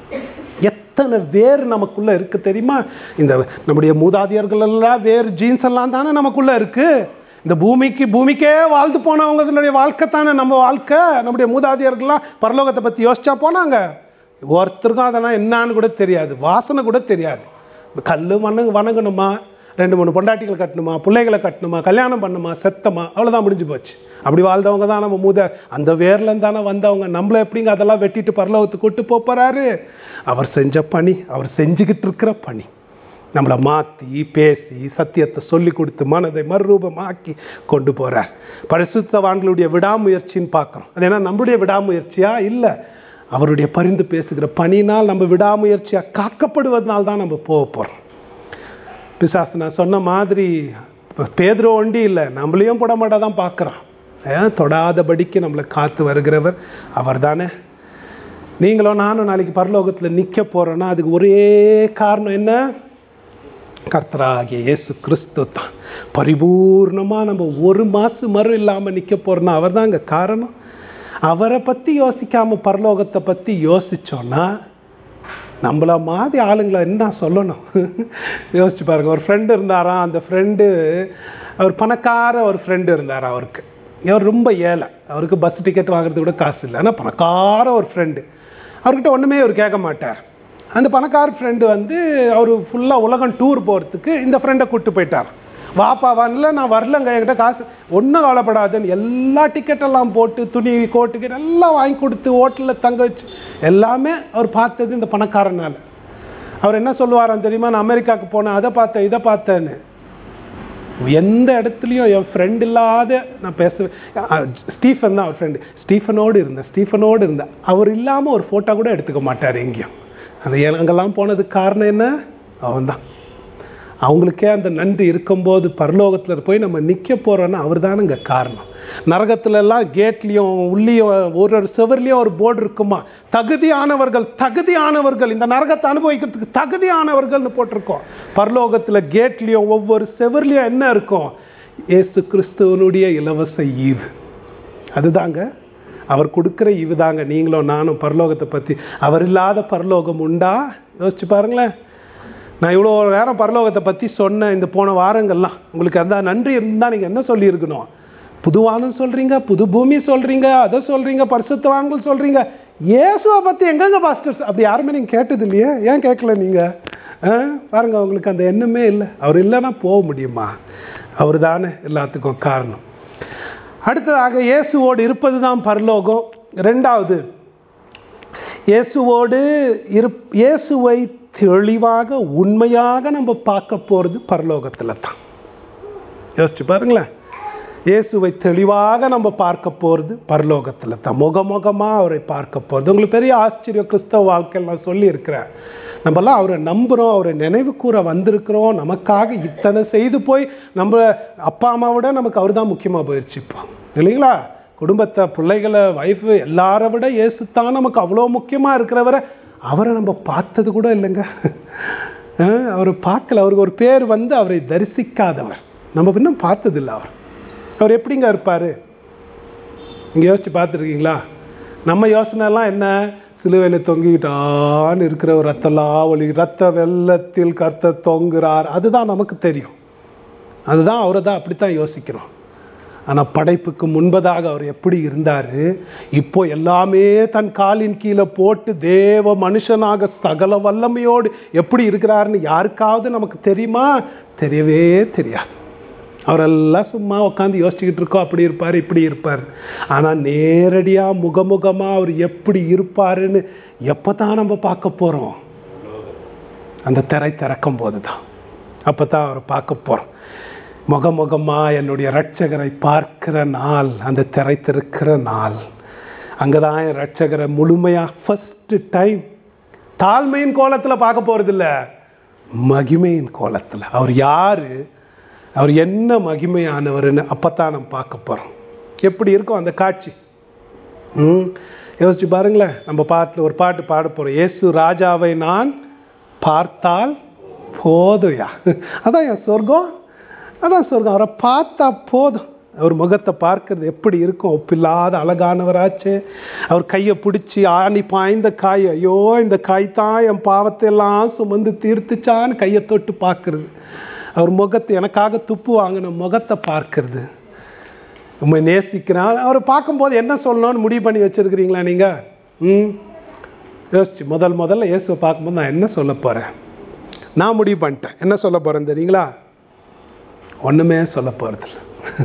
எத்தனை வேர் நமக்குள்ள இருக்கு தெரியுமா இந்த நம்முடைய மூதாதையர்கள் எல்லாம் வேர் ஜீன்ஸ் எல்லாம் தானே நமக்குள்ள இருக்கு இந்த பூமிக்கு பூமிக்கே வாழ்ந்து போனவங்களுடைய வாழ்க்கை தானே நம்ம வாழ்க்கை நம்முடைய மூதாதையர்கள்லாம் பரலோகத்தை பத்தி யோசிச்சா போனாங்க ஒருத்தருக்கும் அதெல்லாம் என்னன்னு கூட தெரியாது வாசனை கூட தெரியாது கல் வணங்க வணங்கணுமா ரெண்டு மூணு பொண்டாட்டிகள் கட்டணுமா பிள்ளைகளை கட்டணுமா கல்யாணம் பண்ணுமா செத்தமா அவ்வளோதான் முடிஞ்சு போச்சு அப்படி வாழ்ந்தவங்க தான் நம்ம மூத அந்த வேர்லேருந்து தானே வந்தவங்க நம்மள எப்படிங்க அதெல்லாம் வெட்டிட்டு பரலோகத்துக்கு கூட்டு போப் போறாரு அவர் செஞ்ச பணி அவர் செஞ்சுக்கிட்டு இருக்கிற பணி நம்மளை மாற்றி பேசி சத்தியத்தை சொல்லி கொடுத்து மனதை மறுரூபமாக்கி கொண்டு போறார் பரிசுத்தவான்களுடைய விடாமுயற்சின்னு பார்க்குறோம் அது என்ன நம்மளுடைய விடாமுயற்சியா இல்லை அவருடைய பரிந்து பேசுகிற பணினால் நம்ம விடாமுயற்சியா காக்கப்படுவதனால் தான் நம்ம போக போகிறோம் பிசாசு நான் சொன்ன மாதிரி பேதுரு ஒண்டி இல்லை நம்மளையும் புடமாட்டா தான் பார்க்குறான் ஏன் தொடாதபடிக்கு நம்மளை காத்து வருகிறவர் அவர் தானே நீங்களும் நானும் நாளைக்கு பரலோகத்தில் நிற்க போகிறோன்னா அதுக்கு ஒரே காரணம் என்ன கர்த்தராகிய இயேசு கிறிஸ்து தான் பரிபூர்ணமாக நம்ம ஒரு மாசம் மறு இல்லாமல் நிற்க போகிறோன்னா அவர் தான் அங்கே காரணம் அவரை பற்றி யோசிக்காம பரலோகத்தை பற்றி யோசிச்சோன்னா நம்மள மாதிரி ஆளுங்களை என்ன சொல்லணும் யோசிச்சு பாருங்க ஒரு ஃப்ரெண்டு இருந்தாராம் அந்த ஃப்ரெண்டு அவர் பணக்கார ஒரு ஃப்ரெண்டு இருந்தார் அவருக்கு அவர் ரொம்ப ஏழை அவருக்கு பஸ் டிக்கெட் வாங்குறது கூட காசு இல்லை ஆனால் பணக்கார ஒரு ஃப்ரெண்டு அவர்கிட்ட ஒன்றுமே அவர் கேட்க மாட்டார் அந்த பணக்கார ஃப்ரெண்டு வந்து அவர் ஃபுல்லாக உலகம் டூர் போகிறதுக்கு இந்த ஃப்ரெண்டை கூப்பிட்டு போயிட்டார் வாப்பா வரல நான் வரலங்க என்கிட்ட காசு ஒன்றும் கவலைப்படாதுன்னு எல்லா டிக்கெட்டெல்லாம் போட்டு துணி கோட்டு கீட்டு எல்லாம் வாங்கி கொடுத்து ஹோட்டலில் தங்க வச்சு எல்லாமே அவர் பார்த்தது இந்த பணக்காரனால அவர் என்ன சொல்லுவாராம் தெரியுமா நான் அமெரிக்காவுக்கு போனேன் அதை பார்த்தேன் இதை பார்த்தேன்னு எந்த இடத்துலையும் என் ஃப்ரெண்ட் இல்லாத நான் பேசுவேன் அஹ் ஸ்டீஃபன் தான் அவர் ஃப்ரெண்டு ஸ்டீஃபனோடு இருந்தேன் ஸ்டீஃபனோடு இருந்தேன் அவர் இல்லாமல் ஒரு ஃபோட்டோ கூட எடுத்துக்க மாட்டார் எங்கேயும் அது அங்கெல்லாம் போனதுக்கு காரணம் என்ன அவன் தான் அவங்களுக்கே அந்த நன்றி இருக்கும்போது பரலோகத்தில் போய் நம்ம நிற்க போகிறோன்னா அவர் தானுங்க காரணம் நரகத்துல எல்லாம் கேட்லேயும் உள்ளேயும் ஒரு ஒரு செவர்லேயும் ஒரு போர்டு இருக்குமா தகுதியானவர்கள் தகுதியானவர்கள் இந்த நரகத்தை அனுபவிக்கிறதுக்கு தகுதியானவர்கள்னு போட்டிருக்கோம் பரலோகத்தில் கேட்லேயும் ஒவ்வொரு செவர்லேயும் என்ன இருக்கும் இயேசு கிறிஸ்துவனுடைய இலவச ஈவு அதுதாங்க அவர் கொடுக்குற ஈவுதாங்க நீங்களும் நானும் பரலோகத்தை பற்றி அவர் இல்லாத பரலோகம் உண்டா யோசிச்சு பாருங்களேன் நான் இவ்வளோ நேரம் பரலோகத்தை பற்றி சொன்னேன் இந்த போன வாரங்கள்லாம் உங்களுக்கு அந்த நன்றி இருந்தால் நீங்கள் என்ன சொல்லியிருக்கணும் புது வானம் சொல்கிறீங்க புது பூமி சொல்கிறீங்க அதை சொல்கிறீங்க பரிசுத்தவான்கள் சொல்கிறீங்க இயேசுவை பற்றி எங்கெங்க பாஸ்டர்ஸ் அப்படி யாருமே நீங்கள் கேட்டது இல்லையே ஏன் கேட்கல நீங்கள் பாருங்க உங்களுக்கு அந்த எண்ணமே இல்லை அவர் இல்லைன்னா போக முடியுமா அவர் தானே எல்லாத்துக்கும் காரணம் அடுத்ததாக இயேசுவோடு இருப்பது தான் பரலோகம் ரெண்டாவது இயேசுவோடு இரு இயேசுவை தெளிவாக உண்மையாக நம்ம பார்க்க போகிறது பரலோகத்தில் தான் யோசிச்சு பாருங்களேன் இயேசுவை தெளிவாக நம்ம பார்க்க போகிறது பரலோகத்தில் தான் முகமுகமாக அவரை பார்க்க போகிறது உங்களுக்கு பெரிய ஆச்சரியம் கிறிஸ்தவ வாழ்க்கையில் நான் சொல்லியிருக்கிறேன் நம்மலாம் அவரை நம்புகிறோம் அவரை நினைவு கூற வந்திருக்கிறோம் நமக்காக இத்தனை செய்து போய் நம்ம அப்பா அம்மாவோட நமக்கு அவர் தான் முக்கியமாக போயிடுச்சு இப்போ இல்லைங்களா குடும்பத்தை பிள்ளைகளை ஒய்ஃபு எல்லாரை விட இயேசு தான் நமக்கு அவ்வளோ முக்கியமாக இருக்கிறவரை அவரை நம்ம பார்த்தது கூட இல்லைங்க அவரை பார்க்கல அவருக்கு ஒரு பேர் வந்து அவரை தரிசிக்காதவர் நம்ம இன்னும் பார்த்ததில்லை அவர் அவர் எப்படிங்க இருப்பார் இங்கே யோசிச்சு பார்த்துருக்கீங்களா நம்ம யோசனைலாம் என்ன சிலுவையில் தொங்கிட்டான்னு இருக்கிற ஒரு ரத்தலாம் ஒளி ரத்த வெள்ளத்தில் கர்த்த தொங்குறார் அதுதான் நமக்கு தெரியும் அதுதான் அவரை தான் அப்படித்தான் யோசிக்கிறோம் ஆனால் படைப்புக்கு முன்பதாக அவர் எப்படி இருந்தார் இப்போ எல்லாமே தன் காலின் கீழே போட்டு தேவ மனுஷனாக சகல வல்லமையோடு எப்படி இருக்கிறாருன்னு யாருக்காவது நமக்கு தெரியுமா தெரியவே தெரியாது அவரெல்லாம் சும்மா உட்காந்து யோசிச்சுக்கிட்டு இருக்கோம் அப்படி இருப்பார் இப்படி இருப்பார் ஆனால் நேரடியாக முகமுகமாக அவர் எப்படி இருப்பாருன்னு எப்போ தான் நம்ம பார்க்க போகிறோம் அந்த திரை திறக்கும் போது தான் அப்போ தான் அவரை பார்க்க போகிறோம் முகமுகமாக என்னுடைய ரட்சகரை பார்க்கிற நாள் அந்த திரை திறக்கிற நாள் அங்கே தான் என் ரட்சகரை முழுமையாக ஃபஸ்ட்டு டைம் தாழ்மையின் கோலத்தில் பார்க்க போகிறதில்ல மகிமையின் கோலத்தில் அவர் யார் அவர் என்ன மகிமையானவர்னு அப்பத்தான் நம்ம பார்க்க போகிறோம் எப்படி இருக்கும் அந்த காட்சி ம் யோசிச்சு பாருங்களேன் நம்ம பாட்டில் ஒரு பாட்டு பாட போகிறோம் இயேசு ராஜாவை நான் பார்த்தால் போதுயா அதான் என் சொர்க்கம் அதான் சொர்க்கம் அவரை பார்த்தா போதும் அவர் முகத்தை பார்க்கறது எப்படி இருக்கும் ஒப்பில்லாத அழகானவராச்சு அவர் கையை பிடிச்சி ஆணி பாய்ந்த காய் ஐயோ இந்த காய் தான் என் பாவத்தை எல்லாம் சுமந்து தீர்த்துச்சான்னு கையை தொட்டு பார்க்கறது அவர் முகத்தை எனக்காக துப்பு வாங்கின முகத்தை பார்க்கறது உண்மை நேசிக்கிறான் அவரை பார்க்கும்போது என்ன சொல்லணும்னு முடிவு பண்ணி வச்சுருக்கிறீங்களா நீங்கள் ம் யோசிச்சு முதல் முதல்ல இயேசுவை பார்க்கும்போது நான் என்ன சொல்ல போகிறேன் நான் முடிவு பண்ணிட்டேன் என்ன சொல்ல போகிறேன் தெரியுங்களா ஒன்றுமே சொல்ல போகிறதில்ல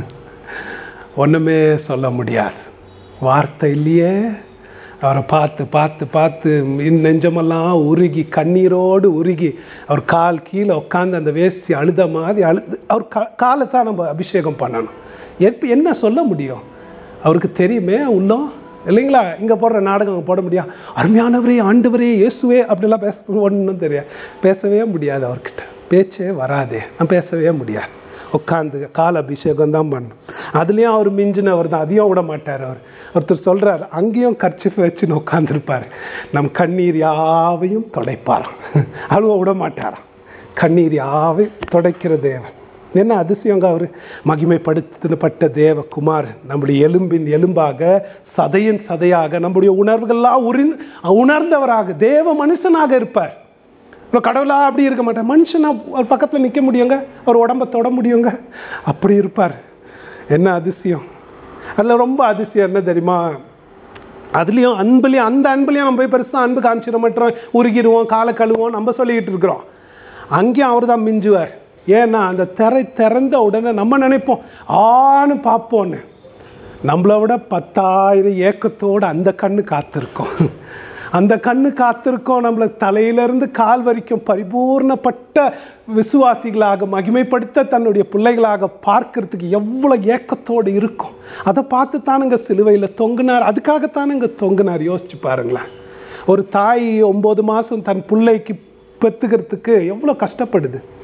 ஒன்றுமே சொல்ல முடியாது வார்த்தை இல்லையே அவரை பார்த்து பார்த்து பார்த்து நெஞ்சமெல்லாம் உருகி கண்ணீரோடு உருகி அவர் கால் கீழே உட்காந்து அந்த வேசி அழுத மாதிரி அழுது அவர் கா காலை தான் நம்ம அபிஷேகம் பண்ணணும் எப்போ என்ன சொல்ல முடியும் அவருக்கு தெரியுமே உள்ளம் இல்லைங்களா இங்கே போடுற நாடகம் போட முடியும் அருமையானவரே ஆண்டவரே இயேசுவே அப்படிலாம் பேச ஒன்றும் தெரியாது பேசவே முடியாது அவர்கிட்ட பேச்சே வராதே நான் பேசவே முடியாது உட்காந்து கால அபிஷேகம் தான் பண்ணும் அதுலேயும் அவர் மிஞ்சினவர் தான் அதையும் விட மாட்டார் அவர் ஒருத்தர் சொல்கிறார் அங்கேயும் கர்ச்சிஃப் வச்சுன்னு உட்காந்துருப்பார் நம் கண்ணீர் யாவையும் தொடைப்பாராம் அழுவ விட மாட்டாராம் கண்ணீர் யாவையும் தொடைக்கிற தேவன் என்ன அதிசயங்க அவர் மகிமைப்படுத்தப்பட்ட தேவ குமார் நம்முடைய எலும்பின் எலும்பாக சதையின் சதையாக நம்முடைய உணர்வுகள்லாம் உரிந்து உணர்ந்தவராக தேவ மனுஷனாக இருப்பார் இப்போ கடவுளாக அப்படி இருக்க மாட்டேன் மனுஷனா அவர் பக்கத்தில் நிற்க முடியுங்க அவர் உடம்ப தொட முடியுங்க அப்படி இருப்பார் என்ன அதிசயம் அதில் ரொம்ப அதிசயம் என்ன தெரியுமா அதுலேயும் அன்புலேயும் அந்த அன்புலேயும் நம்ம போய் பெருசாக அன்பு காமிச்சிட மாட்டோம் உருகிடுவோம் காலை கழுவோம் நம்ம சொல்லிக்கிட்டு இருக்கிறோம் அங்கேயும் அவர் தான் மிஞ்சுவார் ஏன்னா அந்த திரை திறந்த உடனே நம்ம நினைப்போம் ஆன்னு பார்ப்போன்னு நம்மளை விட பத்தாயிரம் ஏக்கத்தோடு அந்த கண்ணு காத்திருக்கோம் அந்த கண்ணு காத்திருக்கோம் நம்மளை தலையிலிருந்து கால் வரைக்கும் பரிபூர்ணப்பட்ட விசுவாசிகளாக மகிமைப்படுத்த தன்னுடைய பிள்ளைகளாக பார்க்கறதுக்கு எவ்வளோ ஏக்கத்தோடு இருக்கும் அதை பார்த்து தானுங்க சிலுவையில் தொங்குனார் அதுக்காகத்தானுங்க தொங்குனார் யோசிச்சு பாருங்களேன் ஒரு தாய் ஒம்பது மாதம் தன் பிள்ளைக்கு பெற்றுக்கிறதுக்கு எவ்வளோ கஷ்டப்படுது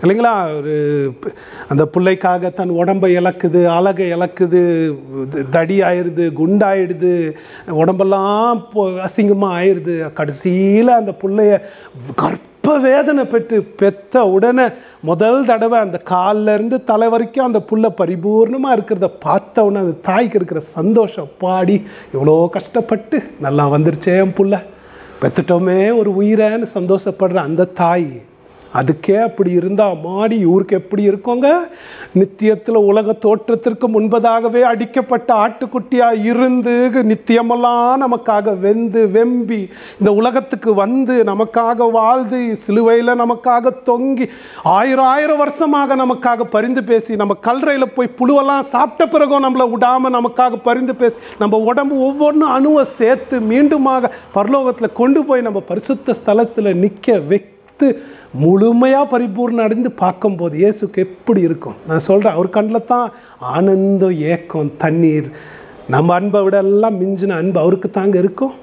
இல்லைங்களா ஒரு ப- அந்த பிள்ளைக்காக தன் உடம்பை இழக்குது அழகை இழக்குது இது தடி ஆயிடுது குண்டாயிடுது உடம்பெல்லாம் பொ- அசிங்கமா ஆயிடுது கடைசியில் அந்த பிள்ளைய கற்ப வேதனை பெற்று பெத்த உடனே முதல் தடவை அந்த கால்ல இருந்து தலை வரைக்கும் அந்த புள்ள பரிபூர்ணமா இருக்கிறத பார்த்த உடனே அந்த தாய்க்கு இருக்கிற சந்தோஷம் பாடி இவ்வளோ கஷ்டப்பட்டு நல்லா வந்துருச்சே என் புள்ள பெத்துட்டோமே ஒரு உயிரேன்னு சந்தோஷப்படுற அந்த தாய் அதுக்கே அப்படி இருந்தா மாடி இவருக்கு எப்படி இருக்குங்க நித்தியத்துல உலக தோற்றத்திற்கு முன்பதாகவே அடிக்கப்பட்ட ஆட்டுக்குட்டியா இருந்து நித்தியமெல்லாம் நமக்காக வெந்து வெம்பி இந்த உலகத்துக்கு வந்து நமக்காக வாழ்ந்து சிலுவையில நமக்காக தொங்கி ஆயிரம் ஆயிரம் வருஷமாக நமக்காக பரிந்து பேசி நம்ம கல்றையில போய் புழுவெல்லாம் சாப்பிட்ட பிறகும் நம்மளை விடாம நமக்காக பரிந்து பேசி நம்ம உடம்பு ஒவ்வொன்றும் அணுவை சேர்த்து மீண்டுமாக பரலோகத்துல கொண்டு போய் நம்ம பரிசுத்த ஸ்தலத்துல நிக்க வைத்து முழுமையா பரிபூர்ணம் அடைந்து பார்க்கும்போது இயேசுக்கு எப்படி இருக்கும் நான் சொல்றேன் அவர் கண்ணில் தான் ஆனந்தம் ஏக்கம் தண்ணீர் நம்ம அன்பை விட எல்லாம் மிஞ்சின அன்பு அவருக்கு தாங்க இருக்கும்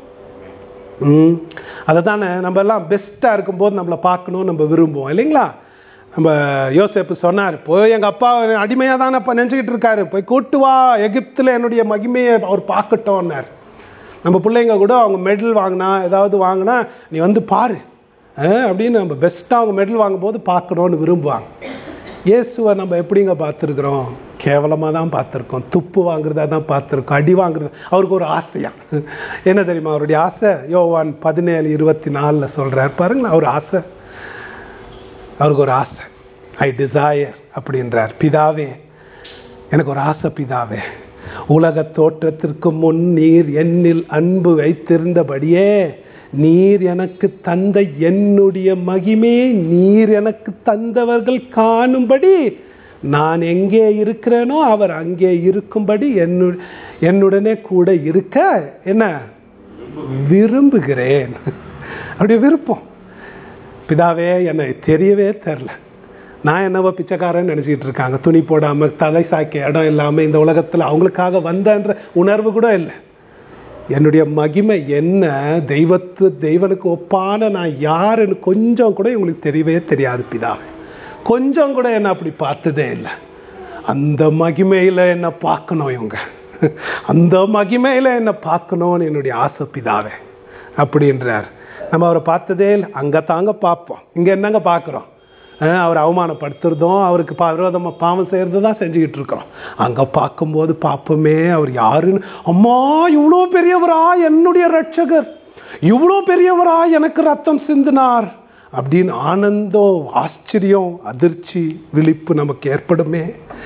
ம் அதை தானே நம்ம எல்லாம் பெஸ்ட்டாக இருக்கும்போது நம்மளை பார்க்கணும் நம்ம விரும்புவோம் இல்லைங்களா நம்ம யோசேப்பு சொன்னார் போய் எங்கள் அப்பா அடிமையாக தானே இப்போ நினச்சிக்கிட்டு இருக்காரு போய் கூட்டு வா எகிப்தில் என்னுடைய மகிமையை அவர் பார்க்கட்டோன்னார் நம்ம பிள்ளைங்க கூட அவங்க மெடல் வாங்கினா ஏதாவது வாங்கினா நீ வந்து பாரு அஹ், அப்படின்னு நம்ம பெஸ்ட்டாக அவங்க மெடல் வாங்கும்போது பார்க்கணுன்னு விரும்புவாங்க இயேசுவை நம்ம எப்படிங்க பார்த்துருக்குறோம் கேவலமாக தான் பார்த்துருக்கோம் துப்பு வாங்குறதா தான் பார்த்துருக்கோம் அடி வாங்குறது அவருக்கு ஒரு ஆசையா என்ன தெரியுமா அவருடைய ஆசை யோவான் பதினேழு இருபத்தி நாலில் சொல்கிறார் பாருங்களேன் அவர் ஆசை அவருக்கு ஒரு ஆசை ஐ டிசையர் அப்படின்றார் பிதாவே எனக்கு ஒரு ஆசை பிதாவே உலக தோற்றத்திற்கு முன் நீர் என்னில் அன்பு வைத்திருந்தபடியே நீர் எனக்கு தந்த என்னுடைய மகிமே நீர் எனக்கு தந்தவர்கள் காணும்படி நான் எங்கே இருக்கிறேனோ அவர் அங்கே இருக்கும்படி என்னு என்னுடனே கூட இருக்க என்ன விரும்புகிறேன் அப்படியே விருப்பம் பிதாவே என்னை தெரியவே தெரில நான் என்னவோ பிச்சைக்காரன்னு நினச்சிக்கிட்டு இருக்காங்க துணி போடாமல் தலை சாய்க்க இடம் இல்லாமல் இந்த உலகத்தில் அவங்களுக்காக வந்தன்ற உணர்வு கூட இல்லை என்னுடைய மகிமை என்ன தெய்வத்து தெய்வனுக்கு ஒப்பான நான் யாருன்னு கொஞ்சம் கூட இவங்களுக்கு தெரியவே தெரியாது பிதாவே கொஞ்சம் கூட என்ன அப்படி பார்த்ததே இல்லை அந்த மகிமையில் என்ன பார்க்கணும் இவங்க அந்த மகிமையில் என்ன பார்க்கணும்னு என்னுடைய ஆசை பிதாவே அப்படின்றார் நம்ம அவரை பார்த்ததே இல்லை அங்கே தாங்க பார்ப்போம் இங்கே என்னங்க பார்க்குறோம் அவர் அவமானப்படுத்துறதும் அவருக்கு பா விரோதமாக பாவம் செய்கிறது தான் செஞ்சுக்கிட்டு இருக்கிறோம் அங்கே பார்க்கும்போது பார்ப்போமே அவர் யாருன்னு அம்மா இவ்வளோ பெரியவரா என்னுடைய ரட்சகர் இவ்வளோ பெரியவரா எனக்கு ரத்தம் சிந்தினார் அப்படின்னு ஆனந்தம் ஆச்சரியம் அதிர்ச்சி விழிப்பு நமக்கு ஏற்படுமே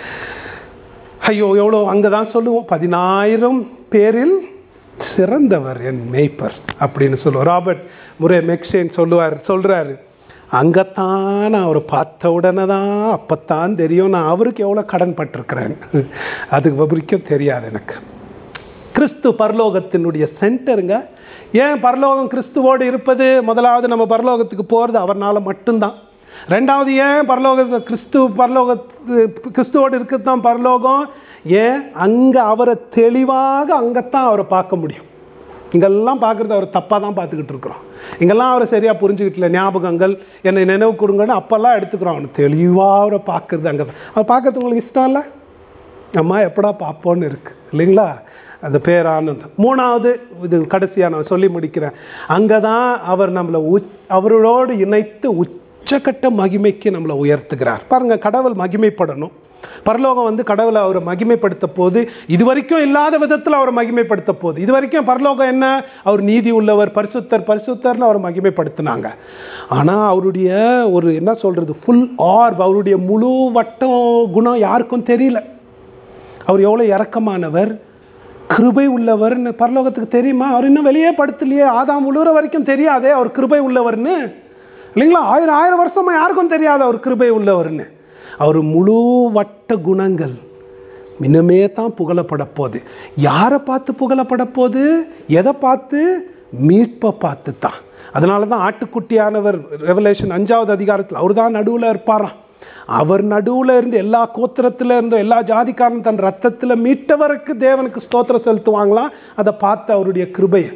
ஐயோ எவ்வளோ அங்கே தான் சொல்லுவோம் பதினாயிரம் பேரில் சிறந்தவர் என் மேய்ப்பர் அப்படின்னு சொல்லுவார் ராபர்ட் முரே மெக்ஷேன் சொல்லுவார் சொல்கிறாரு அங்கத்தான் நான் அவரை பார்த்த உடனே தான் அப்பத்தான் தெரியும் நான் அவருக்கு எவ்வளோ கடன் பட்டிருக்கிறேன் அதுக்கு வரைக்கும் தெரியாது எனக்கு கிறிஸ்து பரலோகத்தினுடைய சென்டருங்க ஏன் பரலோகம் கிறிஸ்துவோடு இருப்பது முதலாவது நம்ம பரலோகத்துக்கு போகிறது அவர்னால மட்டும்தான் ரெண்டாவது ஏன் பரலோக கிறிஸ்து பரலோகத்து கிறிஸ்துவோடு இருக்கிறது தான் பரலோகம் ஏன் அங்கே அவரை தெளிவாக அங்கத்தான் அவரை பார்க்க முடியும் இங்கெல்லாம் பார்க்குறது அவர் தப்பாக தான் பார்த்துக்கிட்டு இருக்கிறோம் இங்கெல்லாம் அவரை சரியாக புரிஞ்சுக்கிட்டல ஞாபகங்கள் என்னை நினைவு கொடுங்கன்னு அப்போல்லாம் எடுத்துக்கிறோம் அவனை தெளிவாக அவரை பார்க்குறது அங்கே தான் அவர் பார்க்கறது உங்களுக்கு இஷ்டம் இல்லை அம்மா எப்படா பார்ப்போன்னு இருக்கு இல்லைங்களா அந்த பேர் ஆனந்தம் மூணாவது இது கடைசியாக நான் சொல்லி முடிக்கிறேன் அங்கே தான் அவர் நம்மளை உச் அவரோடு இணைத்து உச்சக்கட்ட மகிமைக்கு நம்மளை உயர்த்துகிறார் பாருங்க கடவுள் மகிமைப்படணும் பரலோகம் வந்து கடவுளை அவரை மகிமைப்படுத்த போது இது வரைக்கும் இல்லாத விதத்தில் அவரை மகிமைப்படுத்த போகுது இது வரைக்கும் பரலோகம் என்ன அவர் நீதி உள்ளவர் பரிசுத்தர் பரிசுத்தர்னு அவரை மகிமைப்படுத்தினாங்க ஆனால் அவருடைய ஒரு என்ன சொல்றது ஃபுல் ஆர்ப் அவருடைய முழு வட்டம் குணம் யாருக்கும் தெரியல அவர் எவ்வளோ இரக்கமானவர் கிருபை உள்ளவர்னு பரலோகத்துக்கு தெரியுமா அவர் இன்னும் வெளியே படுத்தலையே ஆதாம் உழுவுற வரைக்கும் தெரியாதே அவர் கிருபை உள்ளவர்னு இல்லைங்களா ஆயிரம் ஆயிரம் வருஷமா யாருக்கும் தெரியாது அவர் கிருபை உள்ளவர்னு அவர் முழு வட்ட குணங்கள் இன்னுமே தான் புகழப்பட போகுது யாரை பார்த்து புகழப்பட போகுது எதை பார்த்து மீட்பை பார்த்து தான் அதனால தான் ஆட்டுக்குட்டியானவர் ரெவலேஷன் அஞ்சாவது அதிகாரத்தில் அவர் தான் நடுவில் இருப்பாராம் அவர் நடுவில் இருந்து எல்லா கோத்திரத்தில் இருந்தும் எல்லா ஜாதிக்காரன் தன் ரத்தத்தில் மீட்டவருக்கு தேவனுக்கு ஸ்தோத்திரம் செலுத்துவாங்களாம் அதை பார்த்து அவருடைய கிருபையை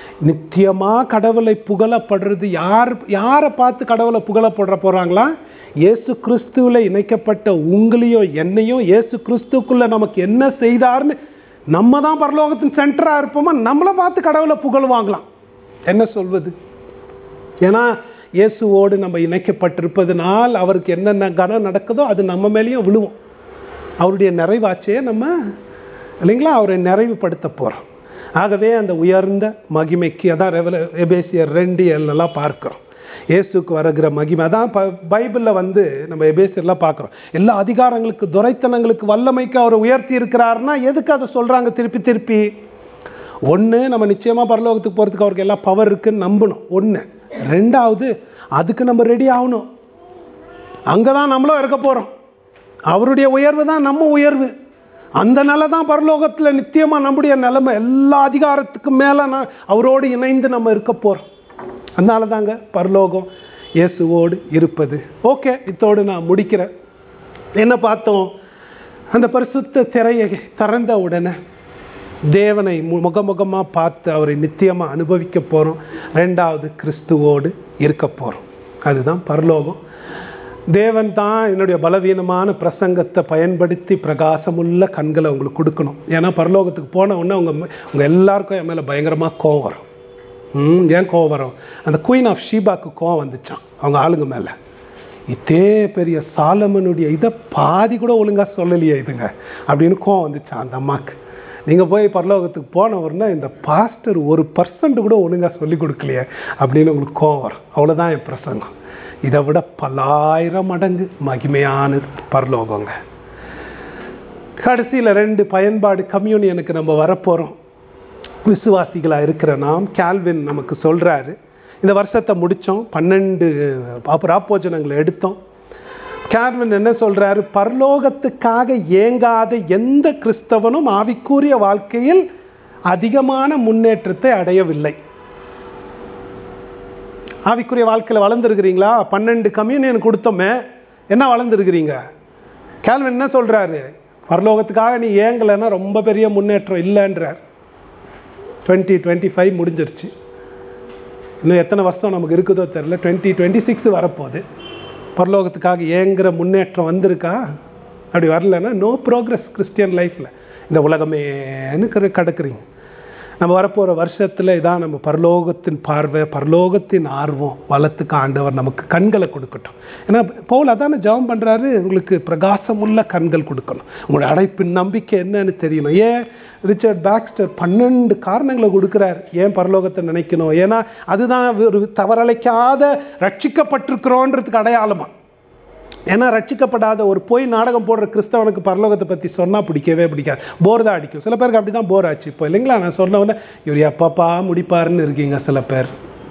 நித்தியமாக கடவுளை புகழப்படுறது யார் யாரை பார்த்து கடவுளை புகழப்படுற போகிறாங்களா இயேசு கிறிஸ்துவில் இணைக்கப்பட்ட உங்களையும் என்னையும் இயேசு கிறிஸ்துக்குள்ள நமக்கு என்ன செய்தார்னு நம்ம தான் பரலோகத்தின் சென்டராக இருப்போமா நம்மளை பார்த்து கடவுளை புகழ் வாங்கலாம் என்ன சொல்வது ஏன்னா இயேசுவோடு நம்ம இணைக்கப்பட்டிருப்பதனால் அவருக்கு என்னென்ன கனம் நடக்குதோ அது நம்ம மேலேயும் விழுவோம் அவருடைய நிறைவாச்சே நம்ம இல்லைங்களா அவரை நிறைவுபடுத்த போகிறோம் ஆகவே அந்த உயர்ந்த மகிமைக்கு அதான் ரெவல எபேசியர் ரெண்டு எல்லாம் பார்க்குறோம் இயேசுக்கு வருகிற மகிமை அதான் ப பைபிளில் வந்து நம்ம எபேசியர்லாம் பார்க்குறோம் எல்லா அதிகாரங்களுக்கு துரைத்தனங்களுக்கு வல்லமைக்கு அவர் உயர்த்தி இருக்கிறாருன்னா எதுக்கு அதை சொல்கிறாங்க திருப்பி திருப்பி ஒன்று நம்ம நிச்சயமாக பரலோகத்துக்கு போகிறதுக்கு அவருக்கு எல்லாம் பவர் இருக்குன்னு நம்பணும் ஒன்று ரெண்டாவது அதுக்கு நம்ம ரெடி ஆகணும் அங்கே தான் நம்மளும் இருக்க போகிறோம் அவருடைய உயர்வு தான் நம்ம உயர்வு அந்த நிலை தான் பரலோகத்தில் நித்தியமாக நம்முடைய நிலைமை எல்லா அதிகாரத்துக்கும் மேலே நான் அவரோடு இணைந்து நம்ம இருக்க போகிறோம் அதனால தாங்க பரலோகம் இயேசுவோடு இருப்பது ஓகே இத்தோடு நான் முடிக்கிறேன் என்ன பார்த்தோம் அந்த பரிசுத்த திரையை திறந்த உடனே தேவனை மு- முகமுகமாக பார்த்து அவரை நித்தியமாக அனுபவிக்க போகிறோம் ரெண்டாவது கிறிஸ்துவோடு இருக்க போகிறோம் அதுதான் பரலோகம் தேவன் தான் என்னுடைய பலவீனமான பிரசங்கத்தை பயன்படுத்தி பிரகாசமுள்ள கண்களை உங்களுக்கு கொடுக்கணும் ஏன்னா பரலோகத்துக்கு போன உடனே உங்க உங்க எல்லாருக்கும் என் மேலே பயங்கரமாக கோவம் வரும் ம் ஏன் கோவம் வரும் அந்த குயின் ஆஃப் ஷீபாக்கு கோவம் வந்துச்சான் அவங்க ஆளுங்க மேலே இதே பெரிய சாலமனுடைய இதை பாதி கூட ஒழுங்காக சொல்லலையே இதுங்க அப்படின்னு கோவம் வந்துச்சான் அந்த அம்மாக்கு நீங்கள் போய் பரலோகத்துக்கு போனவர்னா இந்த பாஸ்டர் ஒரு பர்சன்ட் கூட ஒழுங்காக சொல்லி கொடுக்கலையே அப்படின்னு உங்களுக்கு கோவம் வரும் அவ்வளோதான் என் பிரசங்கம் இதை விட பல்லாயிரம் மடங்கு மகிமையானது பரலோகங்க கடைசியில் ரெண்டு பயன்பாடு கம்யூனியனுக்கு நம்ம வரப்போகிறோம் விசுவாசிகளாக இருக்கிற நாம் கேல்வின் நமக்கு சொல்கிறாரு இந்த வருஷத்தை முடித்தோம் பன்னெண்டு ராப்போஜனங்களை எடுத்தோம் கேல்வின் என்ன சொல்கிறாரு பரலோகத்துக்காக ஏங்காத எந்த கிறிஸ்தவனும் ஆவிக்குரிய வாழ்க்கையில் அதிகமான முன்னேற்றத்தை அடையவில்லை ஆவிக்குரிய வாழ்க்கையில் வளர்ந்துருக்கிறீங்களா பன்னெண்டு கம்யூனியன் கொடுத்தோமே என்ன வளர்ந்துருக்கிறீங்க கேல்வின் என்ன சொல்கிறாரு பரலோகத்துக்காக நீ ஏங்கலைன்னா ரொம்ப பெரிய முன்னேற்றம் இல்லைன்றார் டுவெண்ட்டி டுவெண்ட்டி ஃபைவ் முடிஞ்சிருச்சு இன்னும் எத்தனை வருஷம் நமக்கு இருக்குதோ தெரில டுவெண்ட்டி டுவெண்ட்டி சிக்ஸ் வரப்போகுது பரலோகத்துக்காக ஏங்குற முன்னேற்றம் வந்திருக்கா அப்படி வரலன்னா நோ ப்ரோக்ரஸ் கிறிஸ்டியன் லைஃப்பில் இந்த உலகமேன்னு கிட- கிடக்குறீங்க நம்ம வரப்போகிற வருஷத்தில் இதான் நம்ம பரலோகத்தின் பார்வை பரலோகத்தின் ஆர்வம் வளத்துக்கு ஆண்டவர் நமக்கு கண்களை கொடுக்கட்டும் ஏன்னா பவுல் அதானே ஜெபம் பண்ணுறாரு உங்களுக்கு பிரகாசமுள்ள கண்கள் கொடுக்கணும் உங்களோட அடைப்பின் நம்பிக்கை என்னன்னு தெரியணும் ஏன் ரிச்சர்ட் பாக்ஸ்டர் பன்னெண்டு காரணங்களை கொடுக்குறார் ஏன் பரலோகத்தை நினைக்கணும் ஏன்னா அதுதான் ஒரு தவறழைக்காத ரட்சிக்கப்பட்டிருக்கிறோன்றதுக்கு அடையாளமா ஏன்னா ரட்சிக்கப்படாத ஒரு போய் நாடகம் போடுற கிறிஸ்தவனுக்கு பரலோகத்தை பற்றி சொன்னால் பிடிக்கவே பிடிக்காது போர் தான் அடிக்கும் சில பேருக்கு அப்படி தான் போர் ஆச்சு இப்போ இல்லைங்களா நான் சொன்ன உடனே இவர் எப்பப்பா முடிப்பாருன்னு இருக்கீங்க சில பேர்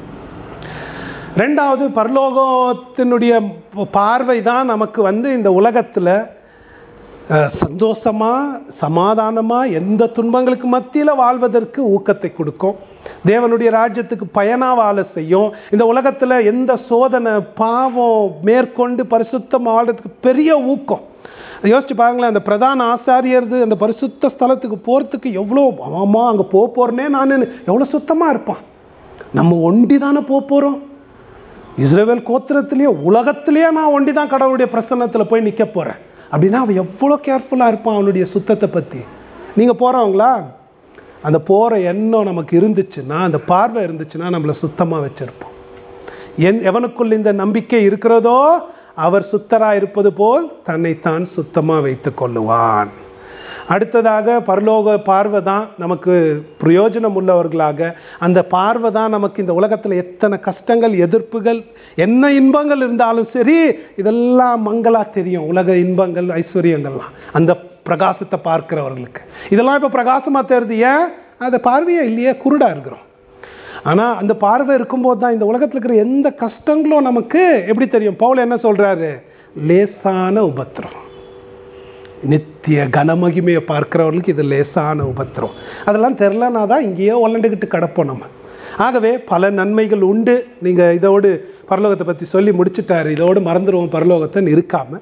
ரெண்டாவது பரலோகத்தினுடைய பார்வை தான் நமக்கு வந்து இந்த உலகத்தில் அஹ், சந்தோஷமா சமாதானமா எந்த துன்பங்களுக்கு மத்தியில் வாழ்வதற்கு ஊக்கத்தை கொடுக்கும் தேவனுடைய ராஜ்யத்துக்கு பயனா வாழ செய்யும் இந்த உலகத்தில் எந்த சோதனை பாவம் மேற்கொண்டு பரிசுத்தம் வாழ்றதுக்கு பெரிய ஊக்கம் யோசிச்சு பாருங்களேன் அந்த பிரதான ஆசாரியர்து அந்த பரிசுத்த ஸ்தலத்துக்கு போகிறதுக்கு எவ்வளோ ஆமா அங்கே போக போகிறேனே நான் எவ்வளோ சுத்தமாக இருப்பான் நம்ம ஒண்டி தானே போக போகிறோம் இஸ்ரேல் கோத்திரத்திலேயே உலகத்திலேயே நான் ஒண்டி தான் கடவுளுடைய பிரசன்னத்தில் போய் நிற்க போகிறேன் அப்படின்னா அவன் எவ்வளோ கேர்ஃபுல்லாக இருப்பான் அவனுடைய சுத்தத்தை பற்றி நீங்கள் போகிறவங்களா அந்த போகிற எண்ணம் நமக்கு இருந்துச்சுன்னா அந்த பார்வை இருந்துச்சுன்னா நம்மளை சுத்தமாக வச்சுருப்போம் என் எவனுக்குள் இந்த நம்பிக்கை இருக்கிறதோ அவர் சுத்தராக இருப்பது போல் தன்னைத்தான் சுத்தமாக வைத்து கொள்ளுவான் அடுத்ததாக பரலோக பார்வை தான் நமக்கு பிரயோஜனம் உள்ளவர்களாக அந்த பார்வை தான் நமக்கு இந்த உலகத்தில் எத்தனை கஷ்டங்கள் எதிர்ப்புகள் என்ன இன்பங்கள் இருந்தாலும் சரி இதெல்லாம் மங்களா தெரியும் உலக இன்பங்கள் ஐஸ்வர்யங்கள்லாம் அந்த பிரகாசத்தை பார்க்கிறவர்களுக்கு இதெல்லாம் இப்போ பிரகாசமாக தெரியுது ஏன் அந்த பார்வையே இல்லையே குருடா இருக்கிறோம் ஆனால் அந்த பார்வை இருக்கும்போது தான் இந்த உலகத்தில் இருக்கிற எந்த கஷ்டங்களும் நமக்கு எப்படி தெரியும் பவுல் என்ன சொல்றாரு லேசான உபத்திரம் நித்திய கனமகிமையை பார்க்கிறவர்களுக்கு இது லேசான உபத்திரம் அதெல்லாம் தெரிலனா தான் இங்கேயோ உழண்டுக்கிட்டு கிடப்போம் நம்ம ஆகவே பல நன்மைகள் உண்டு நீங்கள் இதோடு பரலோகத்தை பற்றி சொல்லி முடிச்சிட்டாரு இதோடு மறந்துடுவோம் பரலோகத்தைன்னு இருக்காம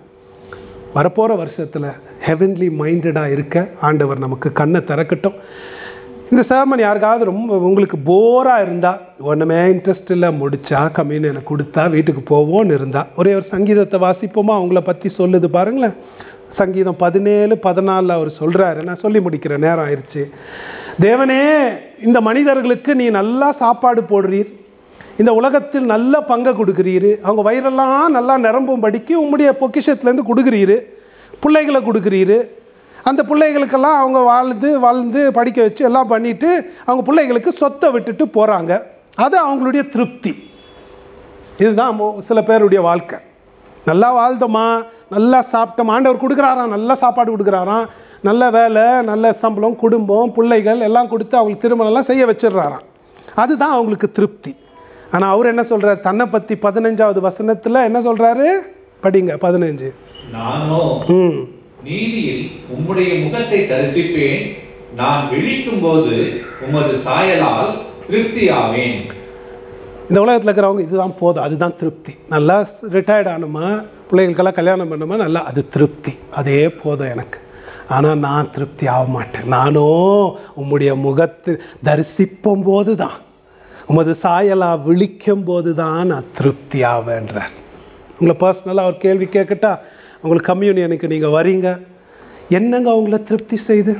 வரப்போகிற வருஷத்தில் ஹெவன்லி மைண்டடாக இருக்க ஆண்டவர் நமக்கு கண்ணை திறக்கட்டும் இந்த சேர்மன் யாருக்காவது ரொம்ப உங்களுக்கு போராக இருந்தால் ஒன்றுமே இன்ட்ரெஸ்ட் இல்லை முடிச்சா கம்மின்னு எனக்கு கொடுத்தா வீட்டுக்கு போவோன்னு இருந்தா ஒரே ஒரு சங்கீதத்தை வாசிப்போமா அவங்கள பற்றி சொல்லுது பாருங்களேன் சங்கீதம் பதினேழு பதினாலில் அவர் சொல்கிறாரு நான் சொல்லி முடிக்கிற நேரம் ஆயிடுச்சு தேவனே இந்த மனிதர்களுக்கு நீ நல்லா சாப்பாடு போடுறீர் இந்த உலகத்தில் நல்ல பங்கை கொடுக்குறீரு அவங்க வயிறெல்லாம் நல்லா நிரம்பும்படிக்கு உம்முடைய பொக்கிஷத்துலேருந்து கொடுக்குறீரு பிள்ளைகளை கொடுக்குறீரு அந்த பிள்ளைகளுக்கெல்லாம் அவங்க வாழ்ந்து வாழ்ந்து படிக்க வச்சு எல்லாம் பண்ணிட்டு அவங்க பிள்ளைகளுக்கு சொத்தை விட்டுட்டு போகிறாங்க அது அவங்களுடைய திருப்தி இதுதான் மோ- சில பேருடைய வாழ்க்கை நல்லா வாழ்ந்தோமா நல்லா சாப்பிட்டோம் ஆண்டவர் கொடுக்குறாராம் நல்ல சாப்பாடு கொடுக்குறாராம் நல்ல வேலை நல்ல சம்பளம் குடும்பம் பிள்ளைகள் எல்லாம் கொடுத்து அவங்களுக்கு திருமணம்லாம் செய்ய வச்சிடுறாராம் அதுதான் அவங்களுக்கு திருப்தி ஆனால் அவர் என்ன சொல்றாரு தன்னை பற்றி பதினஞ்சாவது வசனத்தில் என்ன சொல்றாரு படிங்க பதினஞ்சு நானோ ம் நீதியில் உம்முடைய முகத்தை தரிசிப்பேன் நான் விழிக்கும் போது உமது சாயலால் திருப்தியாவேன் இந்த உலகத்தில் இருக்கிறவங்க இதுதான் போதும் அதுதான் திருப்தி நல்லா ரிட்டையர்ட் ஆனோமா பிள்ளைகளுக்கெல்லாம் கல்யாணம் பண்ணோமா நல்லா அது திருப்தி அதே போதும் எனக்கு ஆனால் நான் திருப்தி ஆக மாட்டேன் நானோ உம்முடைய முகத்து தரிசிப்பும் போது தான் உமது சாயலா விழிக்கும் போது தான் நான் திருப்தி ஆவேன்றார் உங்களை பர்சனலாக ஒரு கேள்வி கேட்கட்டா உங்களுக்கு கம்யூனியனுக்கு நீங்கள் வரீங்க என்னங்க உங்களை திருப்தி செய்து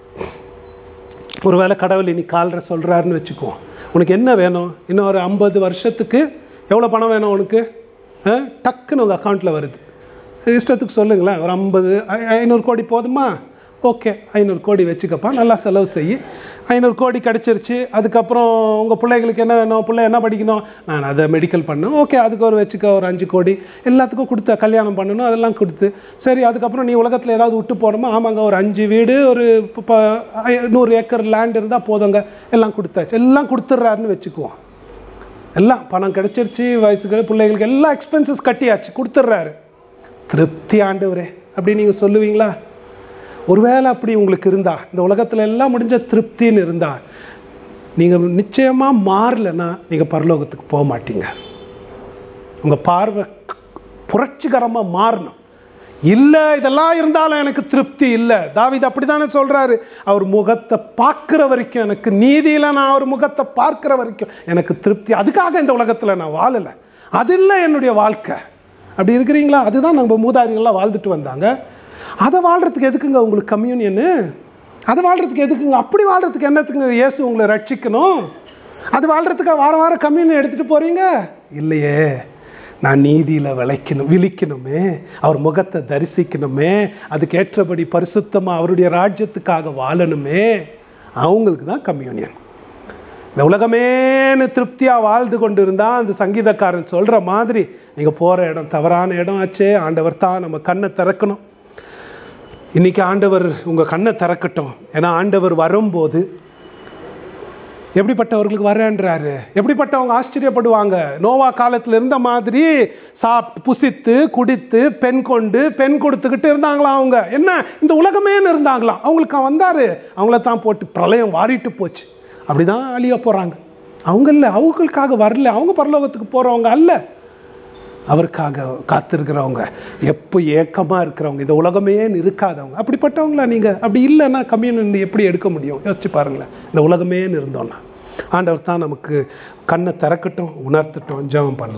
ஒருவேளை கடவுள் இனி கால்ற சொல்கிறாருன்னு வச்சுக்குவோம் உனக்கு என்ன வேணும் இன்னும் ஒரு ஐம்பது வருஷத்துக்கு எவ்வளோ பணம் வேணும் உனக்கு ஆ? டக்குன்னு உங்கள் அக்கௌண்ட்டில் வருது இஷ்டத்துக்கு சொல்லுங்களேன் ஒரு ஐம்பது ஐநூறு கோடி போதுமா ஓகே ஐநூறு கோடி வச்சுக்கப்பா நல்லா செலவு செய் ஐநூறு கோடி கிடச்சிருச்சு அதுக்கப்புறம் உங்கள் பிள்ளைகளுக்கு என்ன வேணும் பிள்ளை என்ன படிக்கணும் நான் அதை மெடிக்கல் பண்ணணும் ஓகே அதுக்கு ஒரு வச்சுக்க ஒரு அஞ்சு கோடி எல்லாத்துக்கும் கொடுத்த கல்யாணம் பண்ணணும் அதெல்லாம் கொடுத்து சரி அதுக்கப்புறம் நீ உலகத்தில் ஏதாவது விட்டு போகணுமா ஆமாங்க ஒரு அஞ்சு வீடு ஒரு ப- ப- ஐ- நூறு ஏக்கர் லேண்ட் இருந்தால் போதுங்க எல்லாம் கொடுத்தாச்சு எல்லாம் கொடுத்துட்றாருன்னு வச்சுக்குவோம் எல்லாம் பணம் கிடைச்சிருச்சு வயசுக்கு பிள்ளைகளுக்கு எல்லா எக்ஸ்பென்சஸ் கட்டியாச்சு கொடுத்துட்றாரு திருப்தி ஆண்டவரே அப்படி நீங்கள் சொல்லுவீங்களா ஒருவேளை அப்படி உங்களுக்கு இருந்தா இந்த உலகத்தில் எல்லாம் முடிஞ்ச திருப்தின்னு இருந்தா நீங்கள் நிச்சயமாக மாறலைன்னா நீங்கள் பரலோகத்துக்கு போக மாட்டீங்க உங்கள் பார்வை புரட்சிகரமாக மாறணும் இல்லை இதெல்லாம் இருந்தாலும் எனக்கு திருப்தி இல்லை தாவீது அப்படி தானே சொல்கிறாரு அவர் முகத்தை பார்க்குற வரைக்கும் எனக்கு நீதியில் நான் அவர் முகத்தை பார்க்குற வரைக்கும் எனக்கு திருப்தி அதுக்காக இந்த உலகத்தில் நான் வாழலை அது இல்லை என்னுடைய வாழ்க்கை அப்படி இருக்கிறீங்களா அதுதான் நம்ம மூதாதிகள்லாம் வாழ்ந்துட்டு வந்தாங்க அதை வாழ்கிறதுக்கு எதுக்குங்க உங்களுக்கு கம்யூனியனு அதை வாழ்கிறதுக்கு எதுக்குங்க அப்படி வாழ்கிறதுக்கு என்னத்துக்குங்க இயேசு உங்களை ரட்சிக்கணும் அது வாழ்கிறதுக்கு வாரம் வாரம் கம்யூனியன் எடுத்துகிட்டு போகிறீங்க இல்லையே நான் நீதியில் விளைக்கணும் விழிக்கணுமே அவர் முகத்தை தரிசிக்கணுமே அதுக்கு ஏற்றபடி பரிசுத்தமாக அவருடைய ராஜ்யத்துக்காக வாழணுமே அவங்களுக்கு தான் கம்யூனியன் இந்த உலகமேன்னு திருப்தியாக வாழ்ந்து கொண்டு இருந்தால் அந்த சங்கீதக்காரன் சொல்கிற மாதிரி நீங்கள் போகிற இடம் தவறான இடம் ஆச்சே ஆண்டவர் தான் நம்ம கண்ணை திறக்கணும் இன்னைக்கு ஆண்டவர் உங்கள் கண்ணை திறக்கட்டும் ஏன்னா ஆண்டவர் வரும்போது எப்படிப்பட்டவர்களுக்கு வரேன்றாரு எப்படிப்பட்டவங்க ஆச்சரியப்படுவாங்க நோவா காலத்தில் இருந்த மாதிரி சாப்பிட்டு புசித்து குடித்து பெண் கொண்டு பெண் கொடுத்துக்கிட்டு இருந்தாங்களாம் அவங்க என்ன இந்த உலகமேன்னு இருந்தாங்களாம் அவங்களுக்கு அவன் வந்தாரு அவங்கள தான் போட்டு பிரளயம் வாரிட்டு போச்சு அப்படிதான் அழிய போறாங்க அவங்க இல்லை அவங்களுக்காக வரல அவங்க பரலோகத்துக்கு போறவங்க அல்ல அவருக்காக காத்திருக்கிறவங்க எப்போ ஏக்கமாக இருக்கிறவங்க இந்த உலகமே இருக்காதவங்க அப்படிப்பட்டவங்களா நீங்கள் அப்படி இல்லைன்னா கம்யூனிட்டி எப்படி எடுக்க முடியும் யோசிச்சு பாருங்களேன் இந்த உலகமே இருந்தோன்னா ஆண்டவர் தான் நமக்கு கண்ணை திறக்கட்டும் உணர்த்தட்டும் ஜெபம் பண்ணலாம்